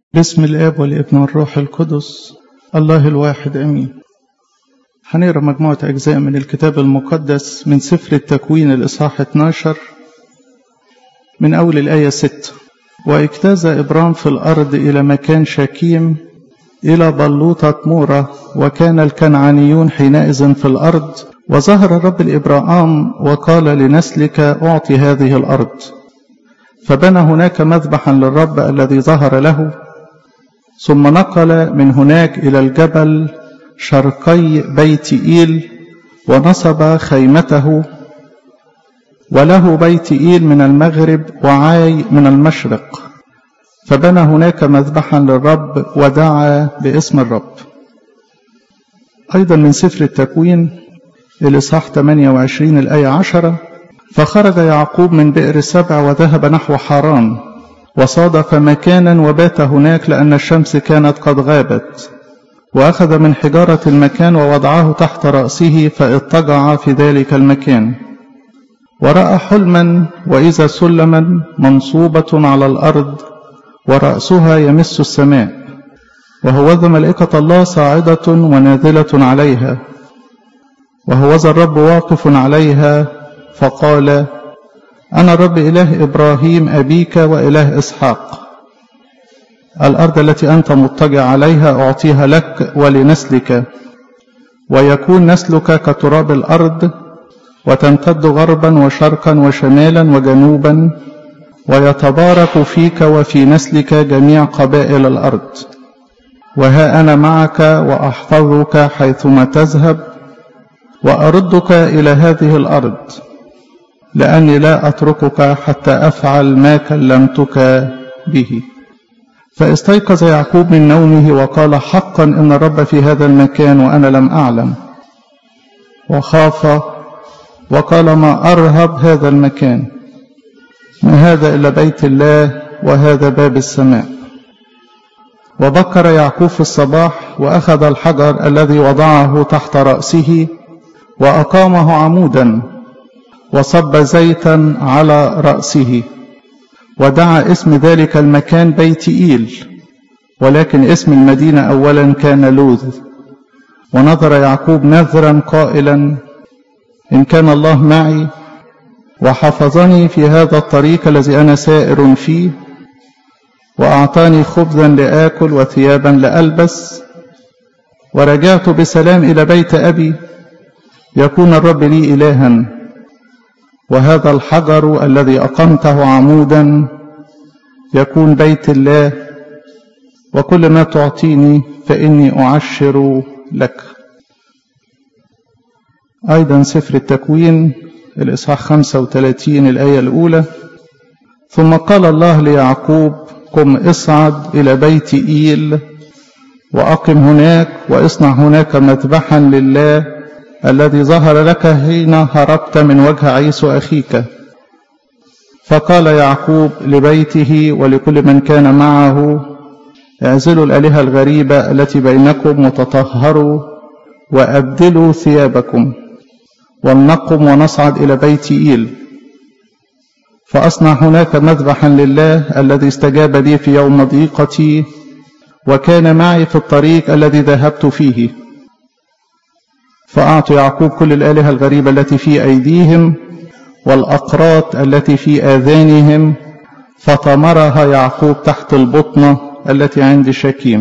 باسم الاب والابن والروح القدس الله الواحد امين هنقرا مجموعه اجزاء من الكتاب المقدس من سفر التكوين الاصحاح 12 من اول الايه 6 واجتاز ابرام في الارض الى مكان شكيم الى بلوطه مورة وكان الكنعانيون حينئذ في الارض وظهر الرب لابراهام وقال لنسلك اعطي هذه الارض فبنى هناك مذبحا للرب الذي ظهر له ثم نقل من هناك إلى الجبل شرقي بيت إيل ونصب خيمته وله بيت إيل من المغرب وعاي من المشرق فبنى هناك مذبحا للرب ودعا باسم الرب أيضا من سفر التكوين الإصحاح 28 الآية 10 فخرج يعقوب من بئر سبع وذهب نحو حران وصادف مكانا وبات هناك لأن الشمس كانت قد غابت وأخذ من حجارة المكان ووضعه تحت رأسه فاضطجع في ذلك المكان ورأى حلما وإذا سلما منصوبة على الأرض ورأسها يمس السماء وهوذا ملائكة الله صاعدة ونازلة عليها وهوذا الرب واقف عليها فقال أنا الرب إله إبراهيم أبيك وإله إسحاق الأرض التي أنت مضطجع عليها أعطيها لك ولنسلك ويكون نسلك كتراب الأرض وتمتد غربا وشرقا وشمالا وجنوبا ويتبارك فيك وفي نسلك جميع قبائل الأرض وها أنا معك وأحفظك حيثما تذهب وأردك إلى هذه الأرض لأني لا أتركك حتى أفعل ما كلمتك به فاستيقظ يعقوب من نومه وقال حقا إن الرب في هذا المكان وأنا لم أعلم وخاف وقال ما أرهب هذا المكان ما هذا إلا بيت الله وهذا باب السماء وبكر يعقوب في الصباح وأخذ الحجر الذي وضعه تحت رأسه وأقامه عمودا وصب زيتا على رأسه ودعا اسم ذلك المكان بيت إيل ولكن اسم المدينة أولا كان لوذ ونظر يعقوب نذرا قائلا إن كان الله معي وحفظني في هذا الطريق الذي أنا سائر فيه وأعطاني خبزا لآكل وثيابا لألبس ورجعت بسلام إلى بيت أبي يكون الرب لي إلها وهذا الحجر الذي أقمته عمودا يكون بيت الله وكل ما تعطيني فإني أعشر لك أيضا سفر التكوين الإصحاح 35 الآية الأولى ثم قال الله ليعقوب قم اصعد إلى بيت إيل وأقم هناك واصنع هناك مذبحا لله الذي ظهر لك حين هربت من وجه عيسو أخيك فقال يعقوب لبيته ولكل من كان معه اعزلوا الآلهة الغريبة التي بينكم وتطهروا وأبدلوا ثيابكم ولنقم ونصعد إلى بيت إيل فأصنع هناك مذبحا لله الذي استجاب لي في يوم ضيقتي وكان معي في الطريق الذي ذهبت فيه فأعطوا يعقوب كل الآلهة الغريبة التي في أيديهم والأقراط التي في آذانهم فطمرها يعقوب تحت البطنة التي عند شكيم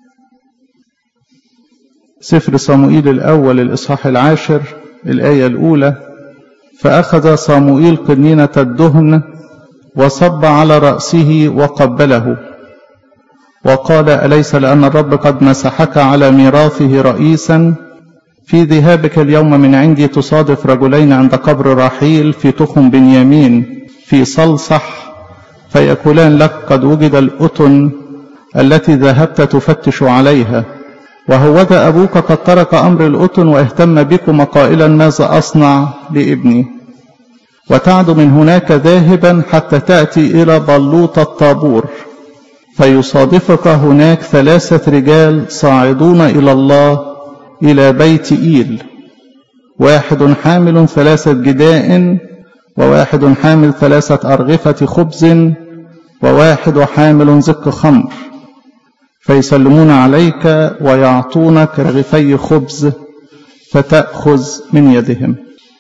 سفر صموئيل الأول الإصحاح العاشر الآية الأولى فأخذ صموئيل قنينة الدهن وصب على رأسه وقبله وقال أليس لأن الرب قد مسحك على ميراثه رئيسا في ذهابك اليوم من عندي تصادف رجلين عند قبر رحيل في تخم بنيامين في صلصح فيقولان لك قد وجد الأتن التي ذهبت تفتش عليها وهوذا أبوك قد ترك أمر الأتن واهتم بكم قائلا ماذا أصنع لابني وتعد من هناك ذاهبا حتى تأتي إلى بلوط الطابور فيصادفك هناك ثلاثة رجال صاعدون إلى الله إلى بيت إيل واحد حامل ثلاثة جداء وواحد حامل ثلاثة أرغفة خبز وواحد حامل زق خمر فيسلمون عليك ويعطونك رغيفي خبز فتأخذ من يدهم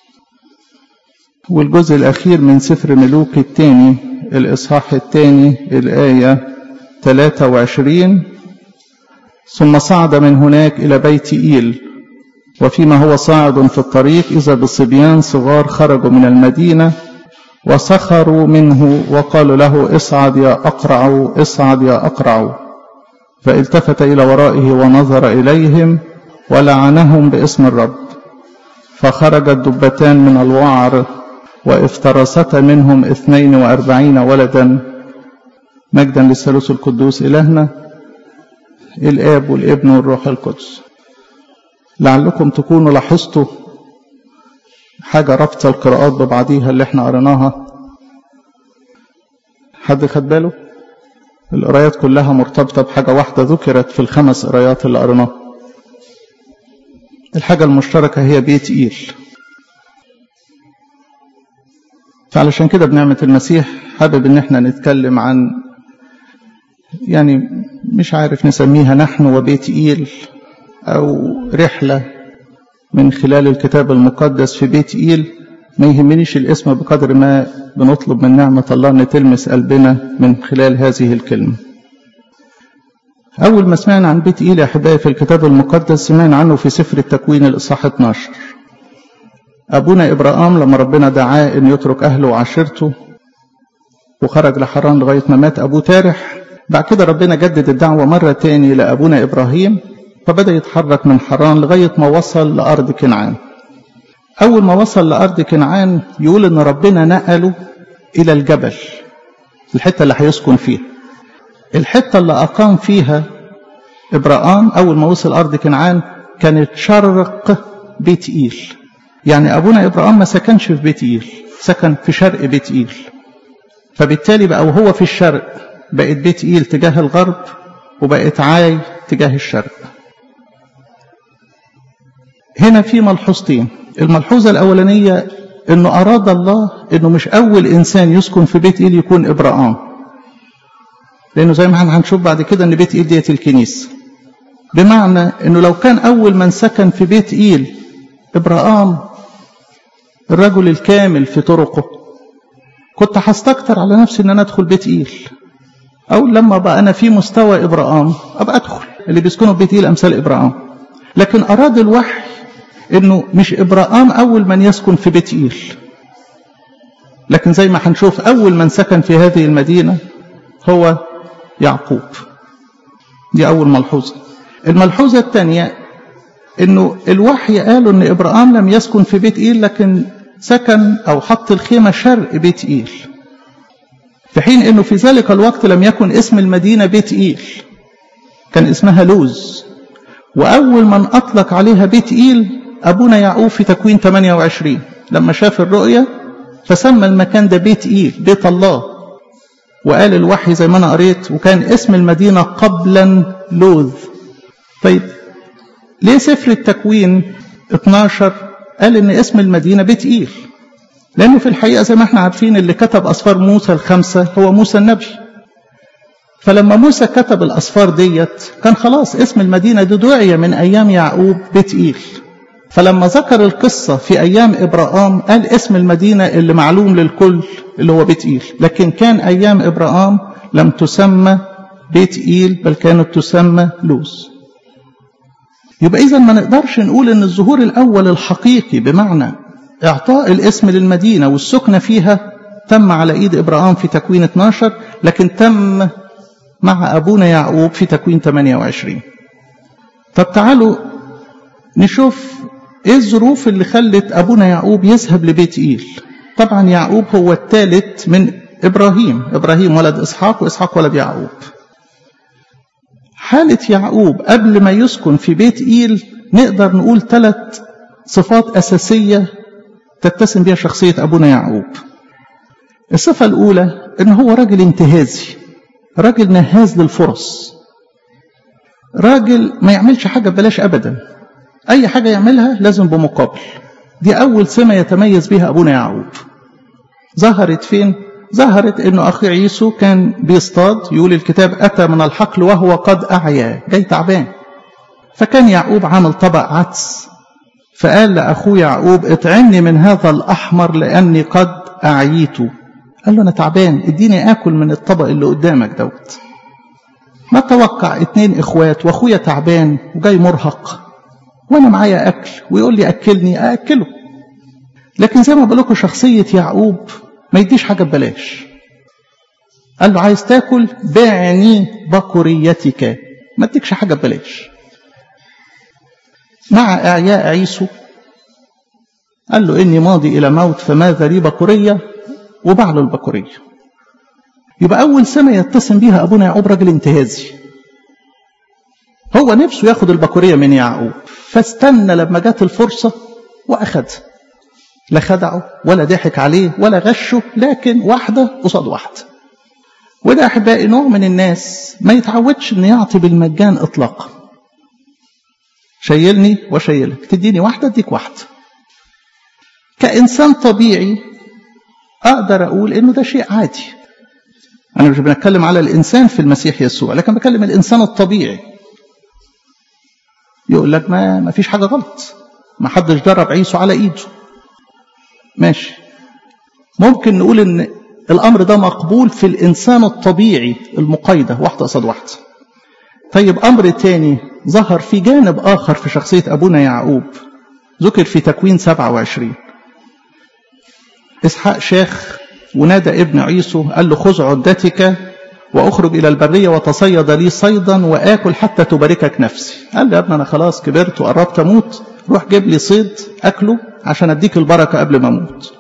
والجزء الأخير من سفر ملوك الثاني الإصحاح الثاني الآية 23 ثم صعد من هناك إلى بيت إيل وفيما هو صاعد في الطريق إذا بصبيان صغار خرجوا من المدينة وسخروا منه وقالوا له اصعد يا أقرع اصعد يا أقرع فالتفت إلى ورائه ونظر إليهم ولعنهم باسم الرب فخرجت دبتان من الوعر وافترستا منهم اثنين وأربعين ولدا مجدا للثالوث القدوس إلهنا الآب والابن والروح القدس لعلكم تكونوا لاحظتوا حاجة ربط القراءات ببعضيها اللي احنا قريناها حد خد باله القرايات كلها مرتبطة بحاجة واحدة ذكرت في الخمس قرايات اللي قريناها الحاجة المشتركة هي بيت إيل فعلشان كده بنعمة المسيح حابب ان احنا نتكلم عن يعني مش عارف نسميها نحن وبيت إيل أو رحلة من خلال الكتاب المقدس في بيت إيل ما يهمنيش الاسم بقدر ما بنطلب من نعمة الله أن تلمس قلبنا من خلال هذه الكلمة أول ما سمعنا عن بيت إيل يا أحبائي في الكتاب المقدس سمعنا عنه في سفر التكوين الإصحاح 12 أبونا إبراهام لما ربنا دعاه أن يترك أهله وعشيرته وخرج لحران لغاية ما مات أبوه تارح بعد كده ربنا جدد الدعوة مرة تاني لأبونا إبراهيم فبدأ يتحرك من حران لغاية ما وصل لأرض كنعان أول ما وصل لأرض كنعان يقول إن ربنا نقله إلى الجبل الحتة اللي هيسكن فيها الحتة اللي أقام فيها إبراهام أول ما وصل أرض كنعان كانت شرق بيت إيل يعني أبونا إبراهام ما سكنش في بيت إيل سكن في شرق بيت إيل فبالتالي بقى وهو في الشرق بقت بيت إيل تجاه الغرب وبقت عاي تجاه الشرق هنا في ملحوظتين الملحوظة الأولانية أنه أراد الله أنه مش أول إنسان يسكن في بيت إيل يكون إبراهام لأنه زي ما هنشوف بعد كده أن بيت إيل ديت الكنيسة بمعنى أنه لو كان أول من سكن في بيت إيل إبراهام الرجل الكامل في طرقه كنت هستكتر على نفسي أن أنا أدخل بيت إيل أو لما بقى أنا في مستوى إبراهام أبقى أدخل اللي بيسكنوا في بيت إيل أمثال إبراهام لكن أراد الوحي انه مش ابراهام اول من يسكن في بيت ايل لكن زي ما هنشوف اول من سكن في هذه المدينه هو يعقوب دي اول ملحوظه الملحوظه الثانيه انه الوحي قالوا ان ابراهام لم يسكن في بيت ايل لكن سكن او حط الخيمه شرق بيت ايل في حين انه في ذلك الوقت لم يكن اسم المدينه بيت ايل كان اسمها لوز واول من اطلق عليها بيت ايل أبونا يعقوب في تكوين 28 لما شاف الرؤية فسمى المكان ده بيت إيل بيت الله وقال الوحي زي ما أنا قريت وكان اسم المدينة قبلا لوذ طيب ليه سفر التكوين 12 قال إن اسم المدينة بيت إيل لأنه في الحقيقة زي ما احنا عارفين اللي كتب أسفار موسى الخمسة هو موسى النبي فلما موسى كتب الأسفار ديت كان خلاص اسم المدينة دي دعي من أيام يعقوب بيت إيل فلما ذكر القصة في أيام إبراهام قال اسم المدينة اللي معلوم للكل اللي هو بيت إيل لكن كان أيام إبراهام لم تسمى بيت إيل بل كانت تسمى لوز يبقى إذا ما نقدرش نقول إن الظهور الأول الحقيقي بمعنى إعطاء الاسم للمدينة والسكنة فيها تم على إيد إبراهام في تكوين 12 لكن تم مع أبونا يعقوب في تكوين 28 طب تعالوا نشوف ايه الظروف اللي خلت ابونا يعقوب يذهب لبيت ايل طبعا يعقوب هو الثالث من ابراهيم ابراهيم ولد اسحاق واسحاق ولد يعقوب حالة يعقوب قبل ما يسكن في بيت ايل نقدر نقول ثلاث صفات اساسية تتسم بها شخصية ابونا يعقوب الصفة الاولى ان هو راجل انتهازي راجل نهاز للفرص راجل ما يعملش حاجة ببلاش ابدا أي حاجة يعملها لازم بمقابل دي أول سمة يتميز بها أبونا يعقوب ظهرت فين ظهرت انه اخي عيسو كان بيصطاد يقول الكتاب اتى من الحقل وهو قد اعيا جاي تعبان فكان يعقوب عامل طبق عدس فقال لاخوه يعقوب اطعمني من هذا الاحمر لاني قد اعيت قال له انا تعبان اديني اكل من الطبق اللي قدامك دوت ما توقع اتنين اخوات واخويا تعبان وجاي مرهق وانا معايا اكل ويقول لي اكلني ااكله لكن زي ما بقول لكم شخصيه يعقوب ما يديش حاجه ببلاش قال له عايز تاكل بعني بكوريتك ما اديكش حاجه ببلاش مع اعياء عيسو قال له اني ماضي الى موت فماذا لي بكوريه وباع له البكوريه يبقى اول سنه يتسم بيها ابونا يعقوب راجل انتهازي هو نفسه ياخد البكوريه من يعقوب فاستنى لما جت الفرصه واخدها لا خدعه ولا ضحك عليه ولا غشه لكن واحده قصاد واحده وده احبائي نوع من الناس ما يتعودش انه يعطي بالمجان اطلاقا شيلني وشيلك تديني واحده اديك واحده كانسان طبيعي اقدر اقول انه ده شيء عادي انا مش بنتكلم على الانسان في المسيح يسوع لكن بكلم الانسان الطبيعي يقول لك ما ما فيش حاجه غلط ما حدش جرب عيسو على ايده ماشي ممكن نقول ان الامر ده مقبول في الانسان الطبيعي المقايده واحده قصاد واحده طيب امر تاني ظهر في جانب اخر في شخصيه ابونا يعقوب ذكر في تكوين 27 اسحاق شاخ ونادى ابن عيسو قال له خذ عدتك واخرج الى البريه وتصيد لي صيدا واكل حتى تباركك نفسي قال له يا ابني انا خلاص كبرت وقربت اموت روح جيب لي صيد اكله عشان اديك البركه قبل ما اموت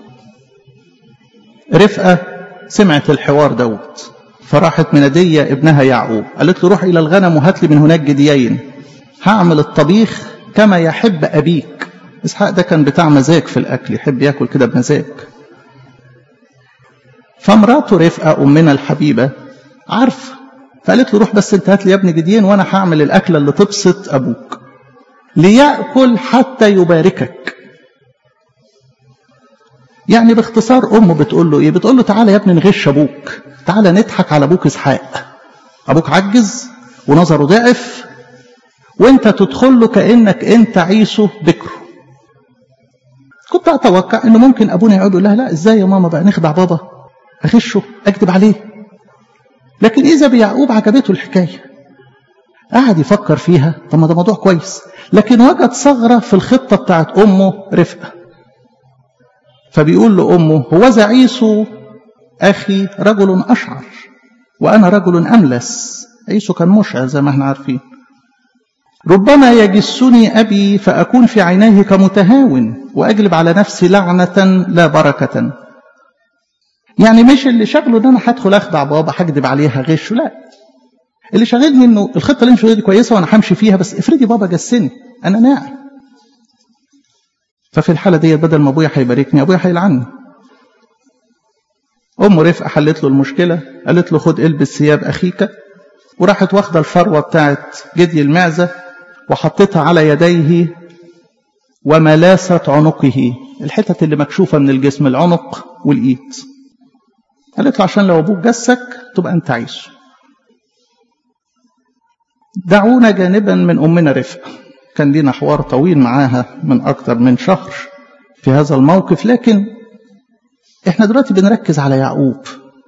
رفقه سمعت الحوار دوت فراحت مناديه ابنها يعقوب قالت له روح الى الغنم وهات لي من هناك جديين هعمل الطبيخ كما يحب ابيك اسحاق ده كان بتاع مزاج في الاكل يحب ياكل كده بمزاج فمراته رفقه امنا الحبيبه عارفه فقالت له روح بس انت هات لي يا ابني جديين وانا هعمل الاكله اللي تبسط ابوك ليأكل حتى يباركك يعني باختصار امه بتقول له ايه بتقول له تعالى يا ابني نغش ابوك تعالى نضحك على ابوك اسحاق ابوك عجز ونظره ضعف وانت تدخل له كانك انت عيسو بكره كنت اتوقع انه ممكن ابونا يقعد يقول لها لا ازاي يا ماما بقى نخدع بابا اغشه اكذب عليه لكن اذا بيعقوب عجبته الحكايه قعد يفكر فيها طب ما ده موضوع كويس لكن وجد ثغره في الخطه بتاعت امه رفقه فبيقول لامه هوذا عيسو اخي رجل اشعر وانا رجل املس عيسو كان مشعر زي ما احنا عارفين ربما يجسني ابي فاكون في عينيه كمتهاون واجلب على نفسي لعنه لا بركه يعني مش اللي شغله ان انا هدخل اخدع بابا هكدب عليها غشه لا اللي شاغلني انه الخطه اللي مش دي كويسه وانا همشي فيها بس افرضي بابا جسني انا ناعم ففي الحاله دي بدل ما ابويا هيباركني ابويا هيلعني ام رفقه حلت له المشكله قالت له خد البس ثياب اخيك وراحت واخده الفروه بتاعت جدي المعزه وحطتها على يديه وملاسه عنقه الحتت اللي مكشوفه من الجسم العنق والايد قالت له عشان لو ابوك جسك تبقى انت عايش دعونا جانبا من امنا رفقه كان لينا حوار طويل معاها من اكتر من شهر في هذا الموقف لكن احنا دلوقتي بنركز على يعقوب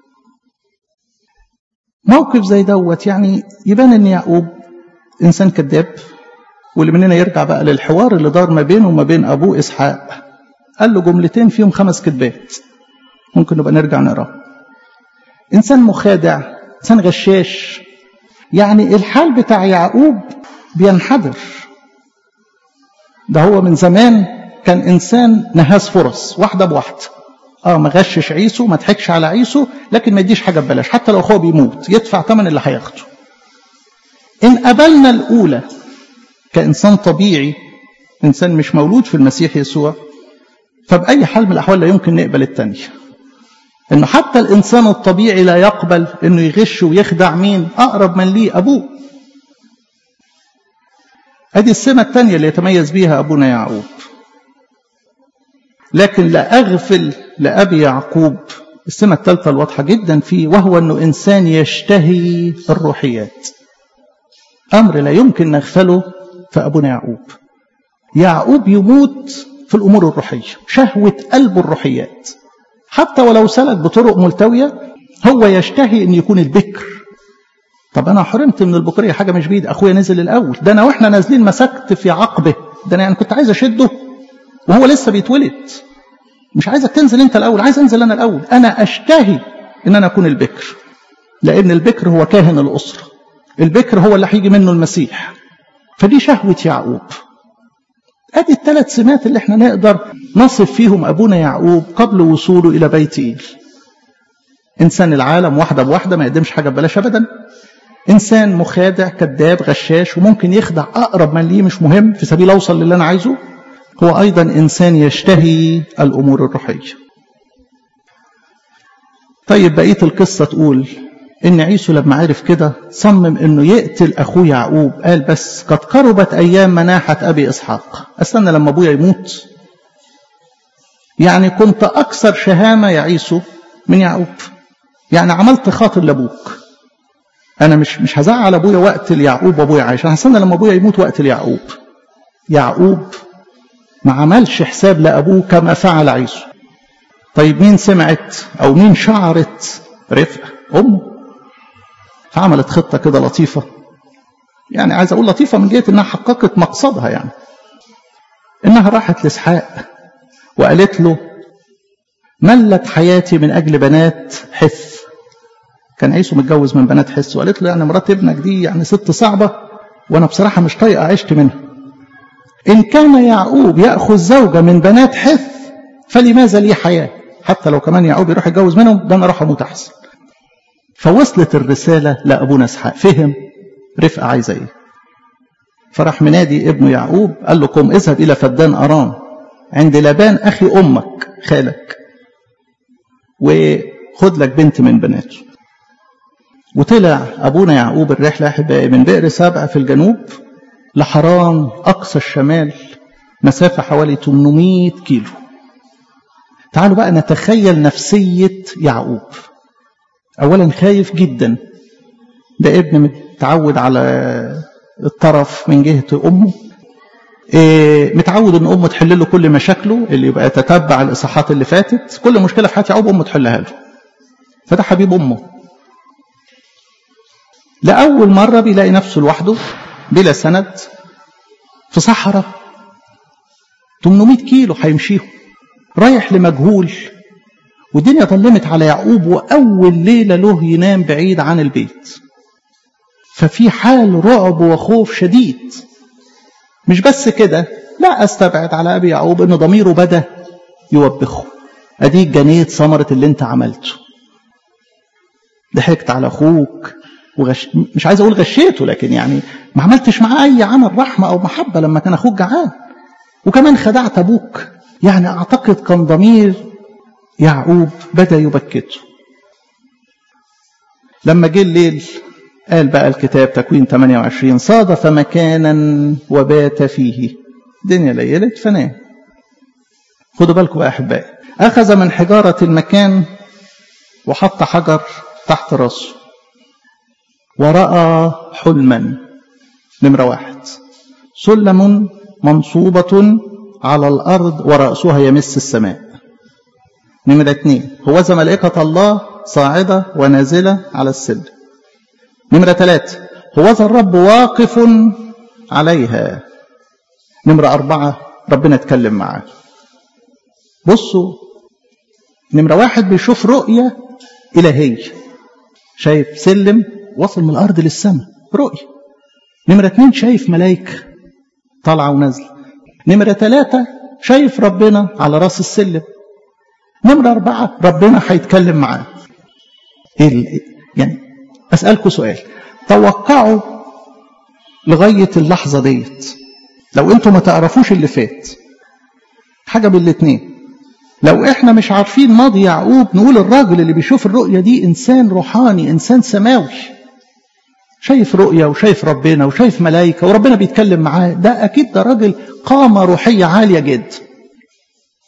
موقف زي دوت يعني يبان ان يعقوب انسان كذاب واللي مننا يرجع بقى للحوار اللي دار ما بينه وما بين ابوه اسحاق قال له جملتين فيهم خمس كذبات ممكن نبقى نرجع نقرا انسان مخادع انسان غشاش يعني الحال بتاع يعقوب بينحدر ده هو من زمان كان انسان نهاز فرص واحده بواحده اه ما غشش عيسو ما ضحكش على عيسو لكن ما يديش حاجه ببلاش حتى لو هو بيموت يدفع ثمن اللي هياخده ان قبلنا الاولى كانسان طبيعي انسان مش مولود في المسيح يسوع فباي حال من الاحوال لا يمكن نقبل الثانيه انه حتى الانسان الطبيعي لا يقبل انه يغش ويخدع مين اقرب من ليه ابوه ادي السمه الثانيه اللي يتميز بيها ابونا يعقوب لكن لا اغفل لابي يعقوب السمة الثالثة الواضحة جدا فيه وهو أنه إنسان يشتهي الروحيات أمر لا يمكن نغفله في أبونا يعقوب يعقوب يموت في الأمور الروحية شهوة قلبه الروحيات حتى ولو سلك بطرق ملتوية هو يشتهي أن يكون البكر طب أنا حرمت من البكرية حاجة مش بيد أخويا نزل الأول ده أنا وإحنا نازلين مسكت في عقبه ده أنا يعني كنت عايز أشده وهو لسه بيتولد مش عايزك تنزل أنت الأول عايز أنزل أنا الأول أنا أشتهي أن أنا أكون البكر لأن البكر هو كاهن الأسرة البكر هو اللي هيجي منه المسيح فدي شهوة يعقوب ادي الثلاث سمات اللي احنا نقدر نصف فيهم ابونا يعقوب قبل وصوله الى بيت ايل انسان العالم واحده بواحده ما يقدمش حاجه ببلاش ابدا انسان مخادع كذاب غشاش وممكن يخدع اقرب من ليه مش مهم في سبيل اوصل للي انا عايزه هو ايضا انسان يشتهي الامور الروحيه طيب بقيه القصه تقول ان عيسو لما عرف كده صمم انه يقتل اخوه يعقوب قال بس قد قربت ايام مناحه ابي اسحاق استنى لما ابويا يموت يعني كنت اكثر شهامه يا عيسو من يعقوب يعني عملت خاطر لابوك انا مش مش هزعل ابويا واقتل يعقوب وابويا عايش انا هستنى لما ابويا يموت واقتل يعقوب يعقوب ما عملش حساب لابوه كما فعل عيسو طيب مين سمعت او مين شعرت رفقه امه فعملت خطة كده لطيفة يعني عايز أقول لطيفة من جهة إنها حققت مقصدها يعني إنها راحت لإسحاق وقالت له ملت حياتي من أجل بنات حث كان عيسو متجوز من بنات حث وقالت له يعني مرات ابنك دي يعني ست صعبة وأنا بصراحة مش طايقة عشت منها إن كان يعقوب يأخذ زوجة من بنات حث فلماذا لي حياة حتى لو كمان يعقوب يروح يتجوز منهم ده أنا أروح أموت أحسن فوصلت الرسالة لأبونا اسحاق فهم رفقة عايزة إيه فراح منادي ابنه يعقوب قال له قم اذهب إلى فدان أرام عند لبان أخي أمك خالك وخد لك بنت من بناته وطلع أبونا يعقوب الرحلة أحبائي من بئر سبع في الجنوب لحران أقصى الشمال مسافة حوالي 800 كيلو تعالوا بقى نتخيل نفسية يعقوب اولا خايف جدا ده ابن متعود على الطرف من جهه امه إيه متعود ان امه تحل له كل مشاكله اللي يبقى يتتبع الاصحاحات اللي فاتت كل مشكله في حياه يعقوب امه تحلها له فده حبيب امه لاول مره بيلاقي نفسه لوحده بلا سند في صحراء 800 كيلو هيمشيهم رايح لمجهول والدنيا ظلمت على يعقوب وأول ليلة له ينام بعيد عن البيت ففي حال رعب وخوف شديد مش بس كده لا أستبعد على أبي يعقوب إن ضميره بدأ يوبخه أديك جنيت ثمرة اللي أنت عملته ضحكت على أخوك وغش... مش عايز أقول غشيته لكن يعني ما عملتش معاه أي عمل رحمة أو محبة لما كان أخوك جعان وكمان خدعت أبوك يعني أعتقد كان ضمير يعقوب بدأ يبكته لما جه الليل قال بقى الكتاب تكوين 28 صادف مكانا وبات فيه الدنيا ليلت فنام خدوا بالكم بقى احبائي اخذ من حجاره المكان وحط حجر تحت راسه وراى حلما نمره واحد سلم منصوبه على الارض وراسها يمس السماء نمرة اثنين هوذا ملائكة الله صاعدة ونازلة على السلم نمرة ثلاثة هوذا الرب واقف عليها نمرة أربعة ربنا اتكلم معاه بصوا نمرة واحد بيشوف رؤية إلهية شايف سلم وصل من الأرض للسماء رؤية نمرة اتنين شايف ملائكة طالعة ونازلة نمرة ثلاثة شايف ربنا على راس السلم نمرة أربعة ربنا هيتكلم معاه إيه يعني أسألكم سؤال توقعوا لغاية اللحظة ديت لو انتوا ما تعرفوش اللي فات حاجة بالاتنين لو احنا مش عارفين ماضي يعقوب نقول الراجل اللي بيشوف الرؤية دي انسان روحاني انسان سماوي شايف رؤية وشايف ربنا وشايف ملائكة وربنا بيتكلم معاه ده اكيد ده راجل قامة روحية عالية جدا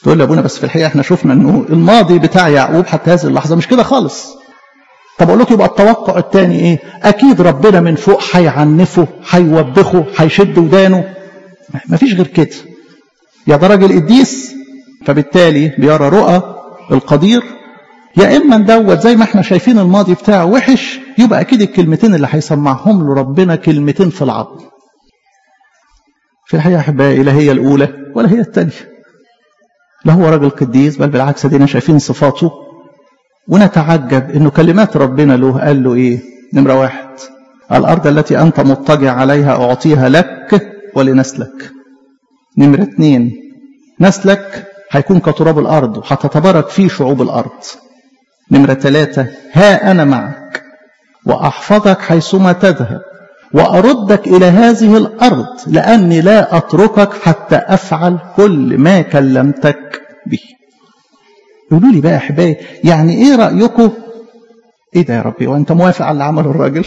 تقول لي ابونا بس في الحقيقه احنا شفنا انه الماضي بتاع يعقوب حتى هذه اللحظه مش كده خالص طب اقول لكم يبقى التوقع الثاني ايه اكيد ربنا من فوق هيعنفه هيوبخه هيشد ودانه مفيش غير كده يا ده راجل قديس فبالتالي بيرى رؤى القدير يا اما دوت زي ما احنا شايفين الماضي بتاعه وحش يبقى اكيد الكلمتين اللي هيسمعهم له ربنا كلمتين في العظم في الحقيقه احبائي لا هي الاولى ولا هي الثانيه لا هو راجل قديس بل بالعكس ادينا شايفين صفاته ونتعجب انه كلمات ربنا له قال له ايه نمره واحد الارض التي انت مضطجع عليها اعطيها لك ولنسلك نمره اثنين نسلك هيكون كتراب الارض وهتتبارك فيه شعوب الارض نمره ثلاثه ها انا معك واحفظك حيثما تذهب واردك الى هذه الارض لاني لا اتركك حتى افعل كل ما كلمتك به قولوا لي بقى يا احبائي يعني ايه رايكم ايه ده يا ربي وانت موافق على اللي عمله الراجل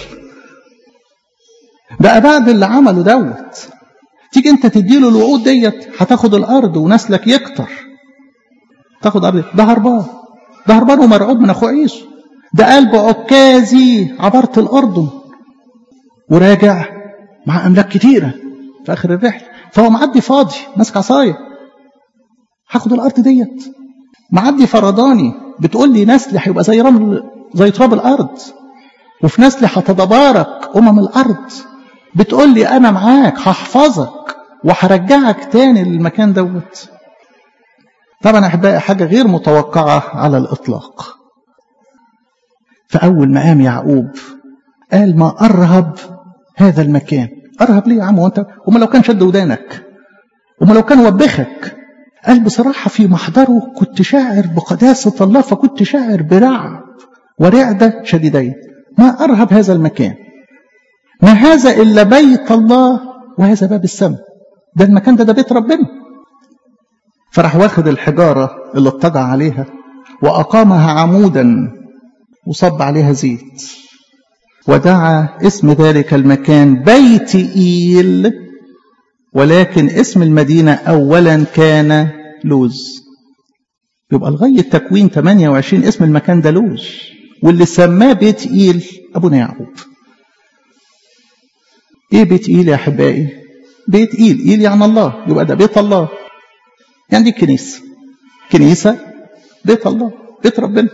بقى بعد اللي عمله دوت تيجي انت تديله الوعود ديت هتاخد الارض ونسلك يكتر تاخد ارض ده هربان ده هربان ومرعوب من اخوه عيسو ده قلب عكازي عبرت الاردن وراجع مع املاك كتيره في اخر الرحله فهو معدي فاضي ماسك عصايه هاخد الارض ديت معدي فرداني بتقول لي نسلي هيبقى زي رمل زي تراب الارض وفي نسلي هتتبارك امم الارض بتقول لي انا معاك هحفظك وهرجعك تاني للمكان دوت طبعا احبائي حاجه غير متوقعه على الاطلاق فاول ما قام يعقوب قال ما ارهب هذا المكان ارهب ليه يا عم وانت وما لو كان شد ودانك وما لو كان وبخك قال بصراحة في محضره كنت شاعر بقداسة الله فكنت شاعر برعب ورعدة شديدين ما أرهب هذا المكان ما هذا إلا بيت الله وهذا باب السماء ده المكان ده ده بيت ربنا فراح واخد الحجارة اللي اتجع عليها وأقامها عمودا وصب عليها زيت ودعا اسم ذلك المكان بيت إيل ولكن اسم المدينة أولا كان لوز يبقى لغاية تكوين 28 اسم المكان ده لوز واللي سماه بيت إيل أبونا يعقوب إيه بيت إيل يا أحبائي بيت إيل إيل يعني الله يبقى ده بيت الله يعني دي كنيسة كنيسة بيت الله بيت ربنا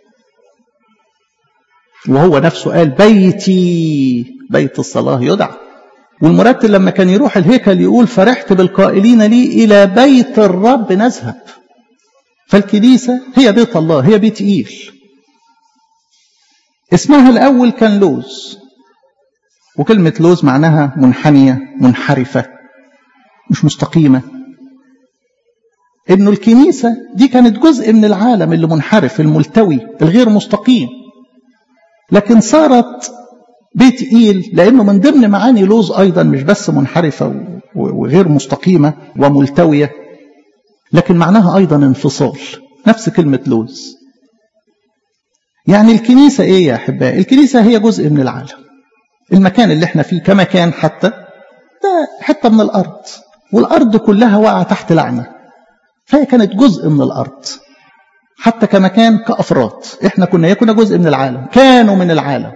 وهو نفسه قال بيتي بيت الصلاة يدعى والمرتل لما كان يروح الهيكل يقول فرحت بالقائلين لي إلى بيت الرب نذهب فالكنيسة هي بيت الله هي بيت إيل اسمها الأول كان لوز وكلمة لوز معناها منحنية منحرفة مش مستقيمة إنه الكنيسة دي كانت جزء من العالم اللي منحرف الملتوي الغير مستقيم لكن صارت بيت إيل لأنه من ضمن معاني لوز أيضا مش بس منحرفة وغير مستقيمة وملتوية لكن معناها أيضا انفصال نفس كلمة لوز يعني الكنيسة إيه يا أحبائي الكنيسة هي جزء من العالم المكان اللي احنا فيه كمكان حتى ده حتة من الأرض والأرض كلها واقعة تحت لعنة فهي كانت جزء من الأرض حتى كمكان كأفراد احنا كنا كنا جزء من العالم كانوا من العالم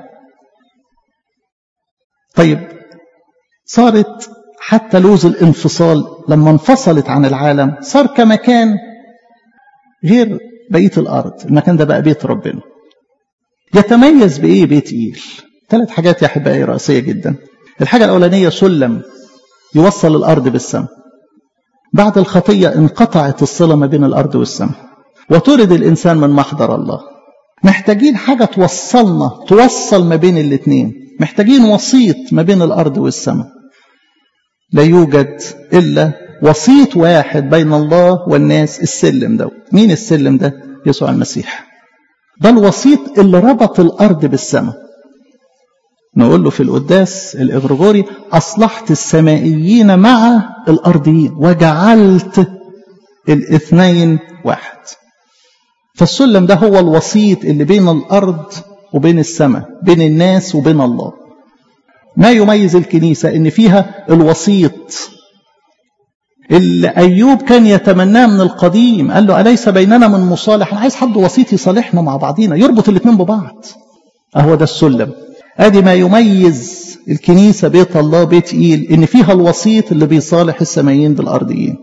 طيب صارت حتى لوز الانفصال لما انفصلت عن العالم صار كمكان غير بقية الأرض المكان ده بقى بيت ربنا يتميز بإيه بيت إيل ثلاث حاجات يا أحبائي رئيسية جدا الحاجة الأولانية سلم يوصل الأرض بالسماء بعد الخطية انقطعت الصلة ما بين الأرض والسماء وترد الإنسان من محضر الله محتاجين حاجة توصلنا توصل ما بين الاثنين محتاجين وسيط ما بين الأرض والسماء لا يوجد إلا وسيط واحد بين الله والناس السلم ده مين السلم ده يسوع المسيح ده الوسيط اللي ربط الأرض بالسماء نقول له في القداس الإغريغوري أصلحت السمائيين مع الأرضيين وجعلت الاثنين واحد فالسلم ده هو الوسيط اللي بين الأرض وبين السماء بين الناس وبين الله ما يميز الكنيسة إن فيها الوسيط اللي أيوب كان يتمناه من القديم قال له أليس بيننا من مصالح أنا عايز حد وسيط يصالحنا مع بعضينا يربط الاثنين ببعض أهو ده السلم أدي ما يميز الكنيسة بيت الله بيت إيل إن فيها الوسيط اللي بيصالح السمايين بالأرضيين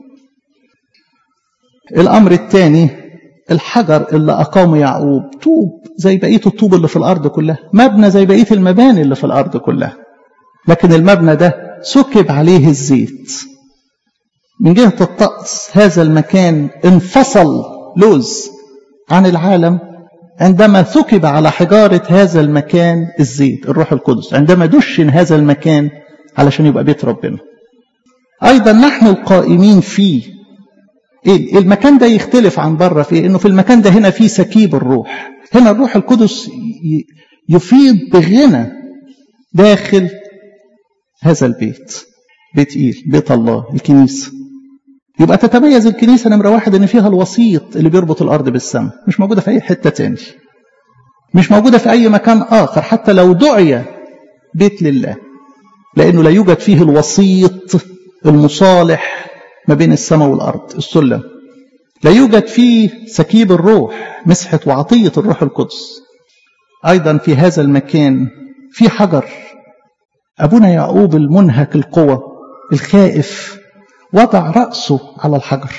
الأمر الثاني الحجر اللي أقامه يعقوب طوب زي بقية الطوب اللي في الأرض كلها مبنى زي بقية المباني اللي في الأرض كلها لكن المبنى ده سكب عليه الزيت من جهة الطقس هذا المكان انفصل لوز عن العالم عندما ثكب على حجارة هذا المكان الزيت الروح القدس عندما دشن هذا المكان علشان يبقى بيت ربنا أيضا نحن القائمين فيه إيه المكان ده يختلف عن بره في إنه في المكان ده هنا فيه سكيب الروح هنا الروح القدس يفيض بغنى داخل هذا البيت بيت إيل بيت الله الكنيسة يبقى تتميز الكنيسة نمرة واحد إن فيها الوسيط اللي بيربط الأرض بالسماء مش موجودة في أي حتة تاني مش موجودة في أي مكان آخر حتى لو دعي بيت لله لأنه لا يوجد فيه الوسيط المصالح ما بين السماء والأرض السلم لا يوجد فيه سكيب الروح مسحة وعطية الروح القدس أيضا في هذا المكان في حجر أبونا يعقوب المنهك القوة الخائف وضع رأسه على الحجر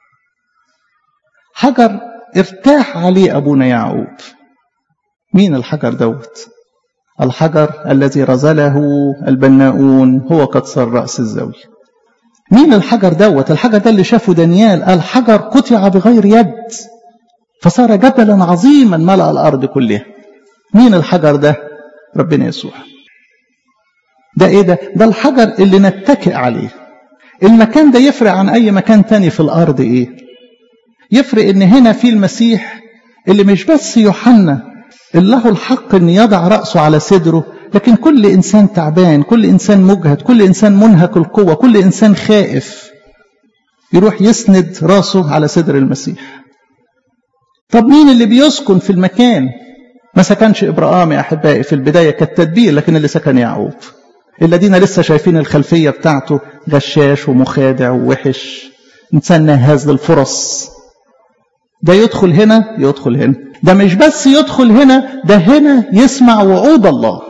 حجر ارتاح عليه أبونا يعقوب مين الحجر دوت الحجر الذي رزله البناؤون هو قد صار رأس الزاوية مين الحجر دوت الحجر ده اللي شافه دانيال الحجر قطع بغير يد فصار جبلا عظيما ملأ الأرض كلها مين الحجر ده ربنا يسوع ده ايه ده ده الحجر اللي نتكئ عليه المكان ده يفرق عن اي مكان تاني في الارض ايه يفرق ان هنا في المسيح اللي مش بس يوحنا اللي له الحق ان يضع رأسه على صدره لكن كل انسان تعبان كل انسان مجهد كل انسان منهك القوة كل انسان خائف يروح يسند راسه على صدر المسيح طب مين اللي بيسكن في المكان ما سكنش ابراهام يا احبائي في البدايه كالتدبير لكن اللي سكن يعقوب الذين لسه شايفين الخلفيه بتاعته غشاش ومخادع ووحش انسان نهاز للفرص ده يدخل هنا يدخل هنا ده مش بس يدخل هنا ده هنا يسمع وعود الله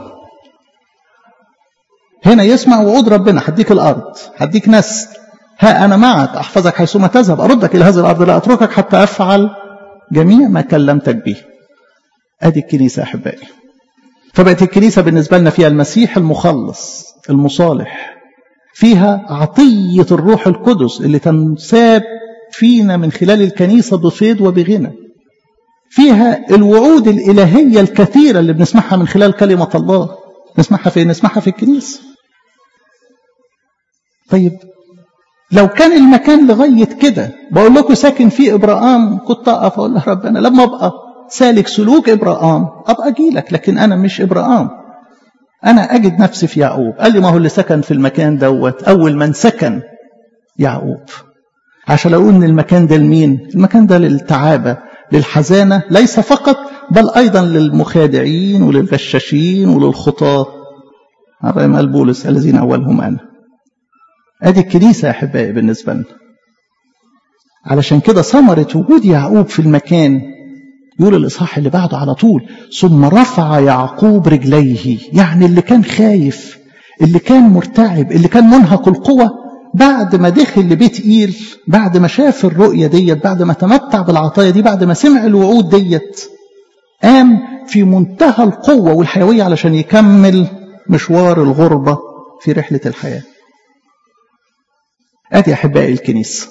هنا يسمع وعود ربنا هديك الارض هديك نسل ها انا معك احفظك حيثما تذهب اردك الى هذه الارض لا اتركك حتى افعل جميع ما كلمتك به ادي الكنيسه احبائي فبقت الكنيسه بالنسبه لنا فيها المسيح المخلص المصالح فيها عطيه الروح القدس اللي تنساب فينا من خلال الكنيسه بفيض وبغنى فيها الوعود الالهيه الكثيره اللي بنسمعها من خلال كلمه الله نسمعها فين نسمعها في الكنيسه طيب لو كان المكان لغايه كده بقول لكم ساكن فيه ابراهام كنت اقف اقول له ربنا لما ابقى سالك سلوك ابراهام ابقى اجي لك لكن انا مش ابراهام انا اجد نفسي في يعقوب قال لي ما هو اللي سكن في المكان دوت اول من سكن يعقوب عشان اقول ان المكان ده لمين المكان ده للتعابه للحزانه ليس فقط بل ايضا للمخادعين وللغشاشين وللخطاه على قال بولس الذين اولهم انا ادي الكنيسه يا احبائي بالنسبه لنا علشان كده ثمره وجود يعقوب في المكان يقول الاصحاح اللي بعده على طول ثم رفع يعقوب رجليه يعني اللي كان خايف اللي كان مرتعب اللي كان منهك القوه بعد ما دخل لبيت ايل بعد ما شاف الرؤيه ديت بعد ما تمتع بالعطايا دي بعد ما سمع الوعود ديت قام في منتهى القوه والحيويه علشان يكمل مشوار الغربه في رحله الحياه ادي احبائي الكنيسه